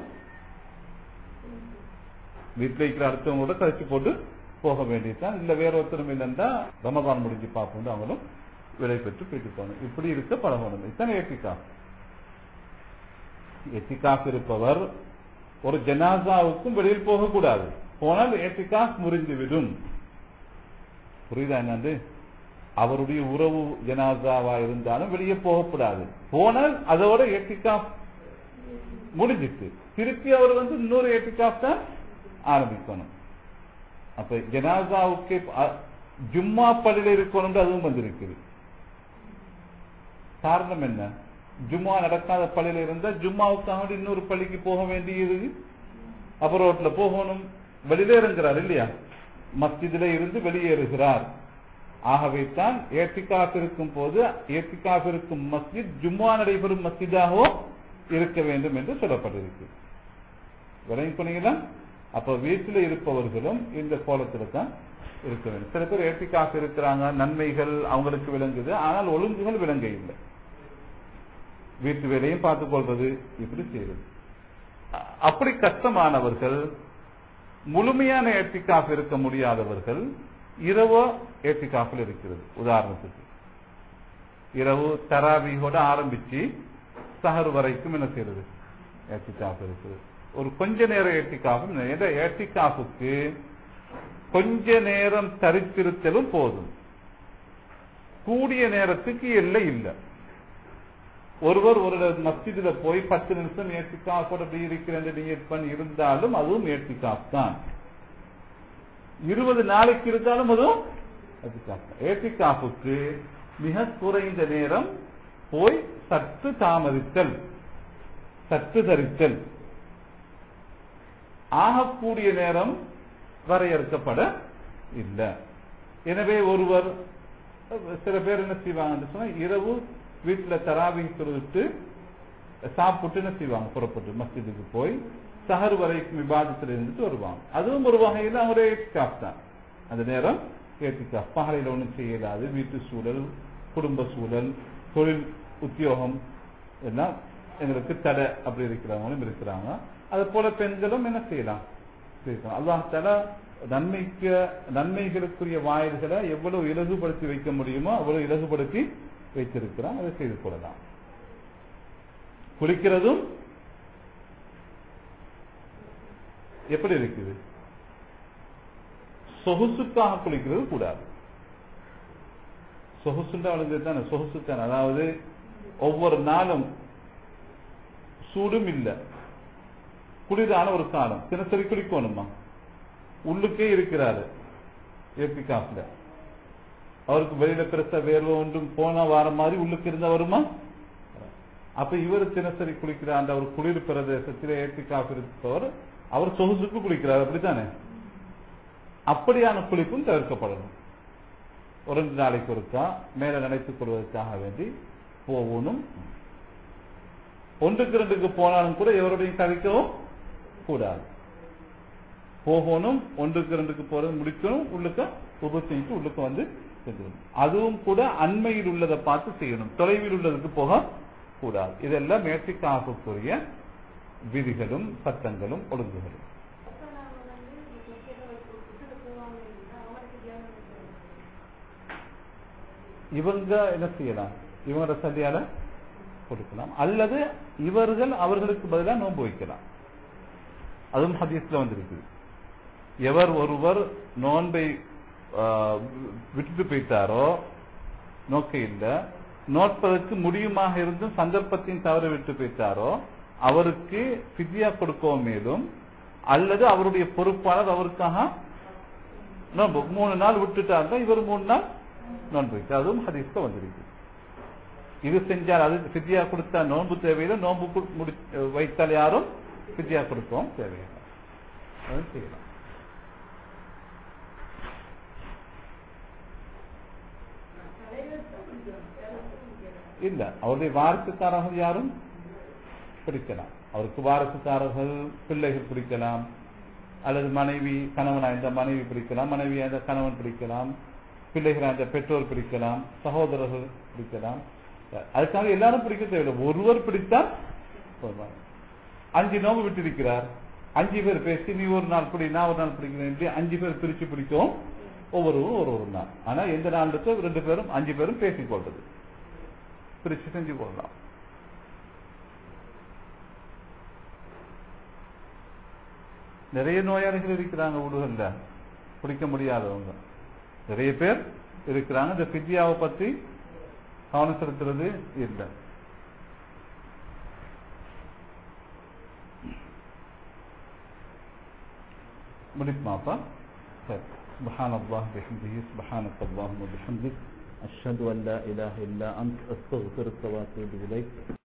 A: வீட்டில் இருக்கிற அடுத்தவங்களோட கழிச்சு போட்டு போக வேண்டியதுதான் இல்ல வேற ஒருத்தரும் இல்லைன்னா ரமதான் முடிஞ்சு பார்ப்போம் அவங்களும் விலை பெற்று போயிட்டு போகணும் இப்படி இருக்க பழகணும் இதுதான் ஏத்திகாஃப் எத்திகாஃப் இருப்பவர் ஒரு ஜனாசாவுக்கும் வெளியில் போகக்கூடாது போனால் ஏத்திகாஃப் முறிந்துவிடும் புரியுதா என்னது அவருடைய உறவு ஜனாசாவா இருந்தாலும் வெளியே போகக்கூடாது போனால் அதோட ஏத்திகாஃப் முடிஞ்சிட்டு திருப்பி அவர் வந்து இன்னொரு ஏத்திகாஃப் தான் ஆரம்பிக்கணும் அப்ப ஜனாசாவுக்கு அ- ஜும்மா பள்ளியில் இருக்கணும் அதுவும் வந்திருக்குது காரணம் என்ன ஜும்மா நடக்காத பள்ளியில இருந்தா ஜும்மாவுக்காக வேண்டி இன்னொரு பள்ளிக்கு போக வேண்டியது அப்ப ரோட்ல போகணும் வெளியில இறங்குறார் இல்லையா மஸ்ஜிதில இருந்து வெளியேறுகிறார் ஆகவே தான் ஏத்திகாஃப் இருக்கும் போது ஏத்திகாஃப் இருக்கும் மஸ்ஜித் ஜும்மா நடைபெறும் மஸ்ஜிதாகவும் இருக்க வேண்டும் என்று சொல்லப்பட்டிருக்கு விளங்கி பண்ணீங்களா அப்ப வீட்டில் இருப்பவர்களும் இந்த கோலத்துல தான் இருக்க வேண்டும் சில பேர் ஏத்திகாஃப் இருக்கிறாங்க நன்மைகள் அவங்களுக்கு விளங்குது ஆனால் ஒழுங்குகள் விளங்க இல்லை வீட்டு வேலையும் பார்த்துக் கொள்வது இப்படி செய்யறது அ- அப்படி கஷ்டமானவர்கள் முழுமையான ஏத்திகாஃப் இருக்க முடியாதவர்கள் இரவோ ஏத்திகாஃபில் இருக்கிறது உதாரணத்துக்கு இரவு தராவியோட ஆரம்பிச்சு சஹர் வரைக்கும் என்ன செய்யறது ஏத்திகாஃப் இருக்குது ஒரு கொஞ்ச நேரம் ஏத்திகாஃபும் ஏன்னா ஏத்திகாஃபுக்கு கொஞ்ச நேரம் தரித்திருத்தலும் போதும் கூடிய நேரத்துக்கு எல்லை இல்லை ஒருவர் ஒரு மஸ்ஜிதுல போய் பத்து நிமிஷம் ஏற்றிக்காஃபோட அப்படி இருக்கிறேன் நீயத் பண்ணி இருந்தாலும் அதுவும் ஏற்றிக்காஃப் தான் இருபது நாளைக்கு இருந்தாலும் அதுவும் ஏற்றிக்காஃபுக்கு மிக குறைந்த நேரம் போய் சற்று தாமதித்தல் சற்று தரித்தல் ஆகக்கூடிய நேரம் வரையறுக்கப்பட இல்லை எனவே ஒருவர் சில பேர் என்ன செய்வாங்கன்னு சொன்னா இரவு வீட்டுல தராவிங் தொழுவிட்டு சாப்பிட்டு என்ன செய்வாங்க புறப்பட்டு மஸ்ஜிதுக்கு போய் சஹர் வரைக்கும் விவாதத்தில் இருந்துட்டு வருவாங்க அதுவும் ஒரு வகையில் அவரே காஃப் தான் அந்த நேரம் ஏற்றிக்காஃப் பகலையில் ஒன்றும் செய்யலாது வீட்டு சூழல் குடும்ப சூழல் தொழில் உத்தியோகம் எல்லாம் எங்களுக்கு தடை அப்படி இருக்கிறவங்களும் இருக்கிறாங்க அது போல பெண்களும் என்ன செய்யலாம் அல்லாஹ் தலா நன்மைக்கு நன்மைகளுக்குரிய வாயில்களை எவ்வளவு இலகுபடுத்தி வைக்க முடியுமோ அவ்வளவு இலகுபடுத்தி வைத்திருக்கிறான் அதை செய்து கொள்ளலாம் குளிக்கிறதும் எப்படி இருக்குது சொகுசுக்காக குளிக்கிறது கூடாது சொகுசுண்டா அவளுக்கு தானே சொகுசுக்கான அதாவது ஒவ்வொரு நாளும் சூடும் இல்லை குளிரான ஒரு காலம் தினசரி குளிக்கணுமா உள்ளுக்கே இருக்கிறாரு ஏபிகாப்ல அவருக்கு வெளியில பெருசா வேர்வை ஒன்றும் போனா வார மாதிரி உள்ளுக்கு இருந்தா வருமா அப்ப இவர் தினசரி குளிக்கிறார் அந்த ஒரு குளிர் பிரதேசத்தில் ஏபிகாப் இருப்பவர் அவர் சொகுசுக்கு குளிக்கிறார் அப்படித்தானே அப்படியான குளிப்பும் தவிர்க்கப்படணும் ஒரு ரெண்டு நாளைக்கு ஒருக்கா மேல நினைத்துக் கொள்வதற்காக வேண்டி போகணும் ஒன்றுக்கு ரெண்டுக்கு போனாலும் கூட எவருடையும் கதைக்கவும் கூடாது போகணும் ஒன்றுக்கு ரெண்டுக்கு போறது முடிக்கணும் உள்ளுக்க உப செஞ்சு உள்ளுக்க வந்து செஞ்சிடணும் அதுவும் கூட அண்மையில் உள்ளதை பார்த்து செய்யணும் தொலைவில் உள்ளதுக்கு போக கூடாது இதெல்லாம் மேற்சிக்காகக்கூடிய விதிகளும் சட்டங்களும் ஒழுங்குகளும் இவங்க என்ன செய்யலாம் இவங்க சதியால கொடுக்கலாம் அல்லது இவர்கள் அவர்களுக்கு பதிலாக நோன்பு வைக்கலாம் அதுவும் ஹதீஸ்ல வந்திருக்கு எவர் ஒருவர் நோன்பை விட்டுட்டு போயிட்டாரோ நோக்க இல்ல நோட்பதற்கு முடியுமாக இருந்தும் சந்தர்ப்பத்தையும் தவற விட்டு போயிட்டாரோ அவருக்கு பிதியா கொடுக்கவும் மேலும் அல்லது அவருடைய பொறுப்பாளர் அவருக்காக நோன்பு மூணு நாள் விட்டுட்டாங்க இவர் மூணு நாள் நோன்பு வைத்தார் அதுவும் ஹதீஸ்ல வந்திருக்கு இது செஞ்சால் அது பிதியா கொடுத்தா நோன்பு தேவையில்லை நோன்பு வைத்தால் யாரும் பிதியா கொடுக்கவும் தேவையில்லை அது செய்யலாம் இல்ல அவருடைய வாரிசுக்காரர்கள் யாரும் பிடிக்கலாம் அவருக்கு வாரிசுக்காரர்கள் பிள்ளைகள் பிடிக்கலாம் அல்லது மனைவி கணவனா இந்த மனைவி பிடிக்கலாம் மனைவி அந்த கணவன் பிடிக்கலாம் பிள்ளைகள் அந்த பெற்றோர் பிடிக்கலாம் சகோதரர்கள் பிடிக்கலாம் அதுக்காக எல்லாரும் பிடிக்க தேவையில்லை ஒருவர் பிடித்தால் அஞ்சு நோம்பு விட்டிருக்கிறார் அஞ்சு பேர் பேசி நீ ஒரு நாள் பிடி நான் ஒரு நாள் பிடிக்கிறேன் அஞ்சு பேர் பிரிச்சு பிடிக்கும் ஒவ்வொருவரும் ஒரு ஒரு நாள் ஆனா எந்த நாள் இருக்கோ ரெண்டு பேரும் அஞ்சு பேரும் பேசிக் கொள்றது பிரிச்சு செஞ்சு கொள்ளலாம் நிறைய நோயாளிகள் இருக்கிறாங்க ஊடுகள்ல பிடிக்க முடியாதவங்க நிறைய பேர் இருக்கிறாங்க இந்த பித்யாவை பத்தி கவனம் செலுத்துறது இல்லை முடிக்குமாப்பா சரி سبحان الله بحمده سبحانك اللهم وبحمدك أشهد أن لا إله إلا أنت أستغفرك وأتوب إليك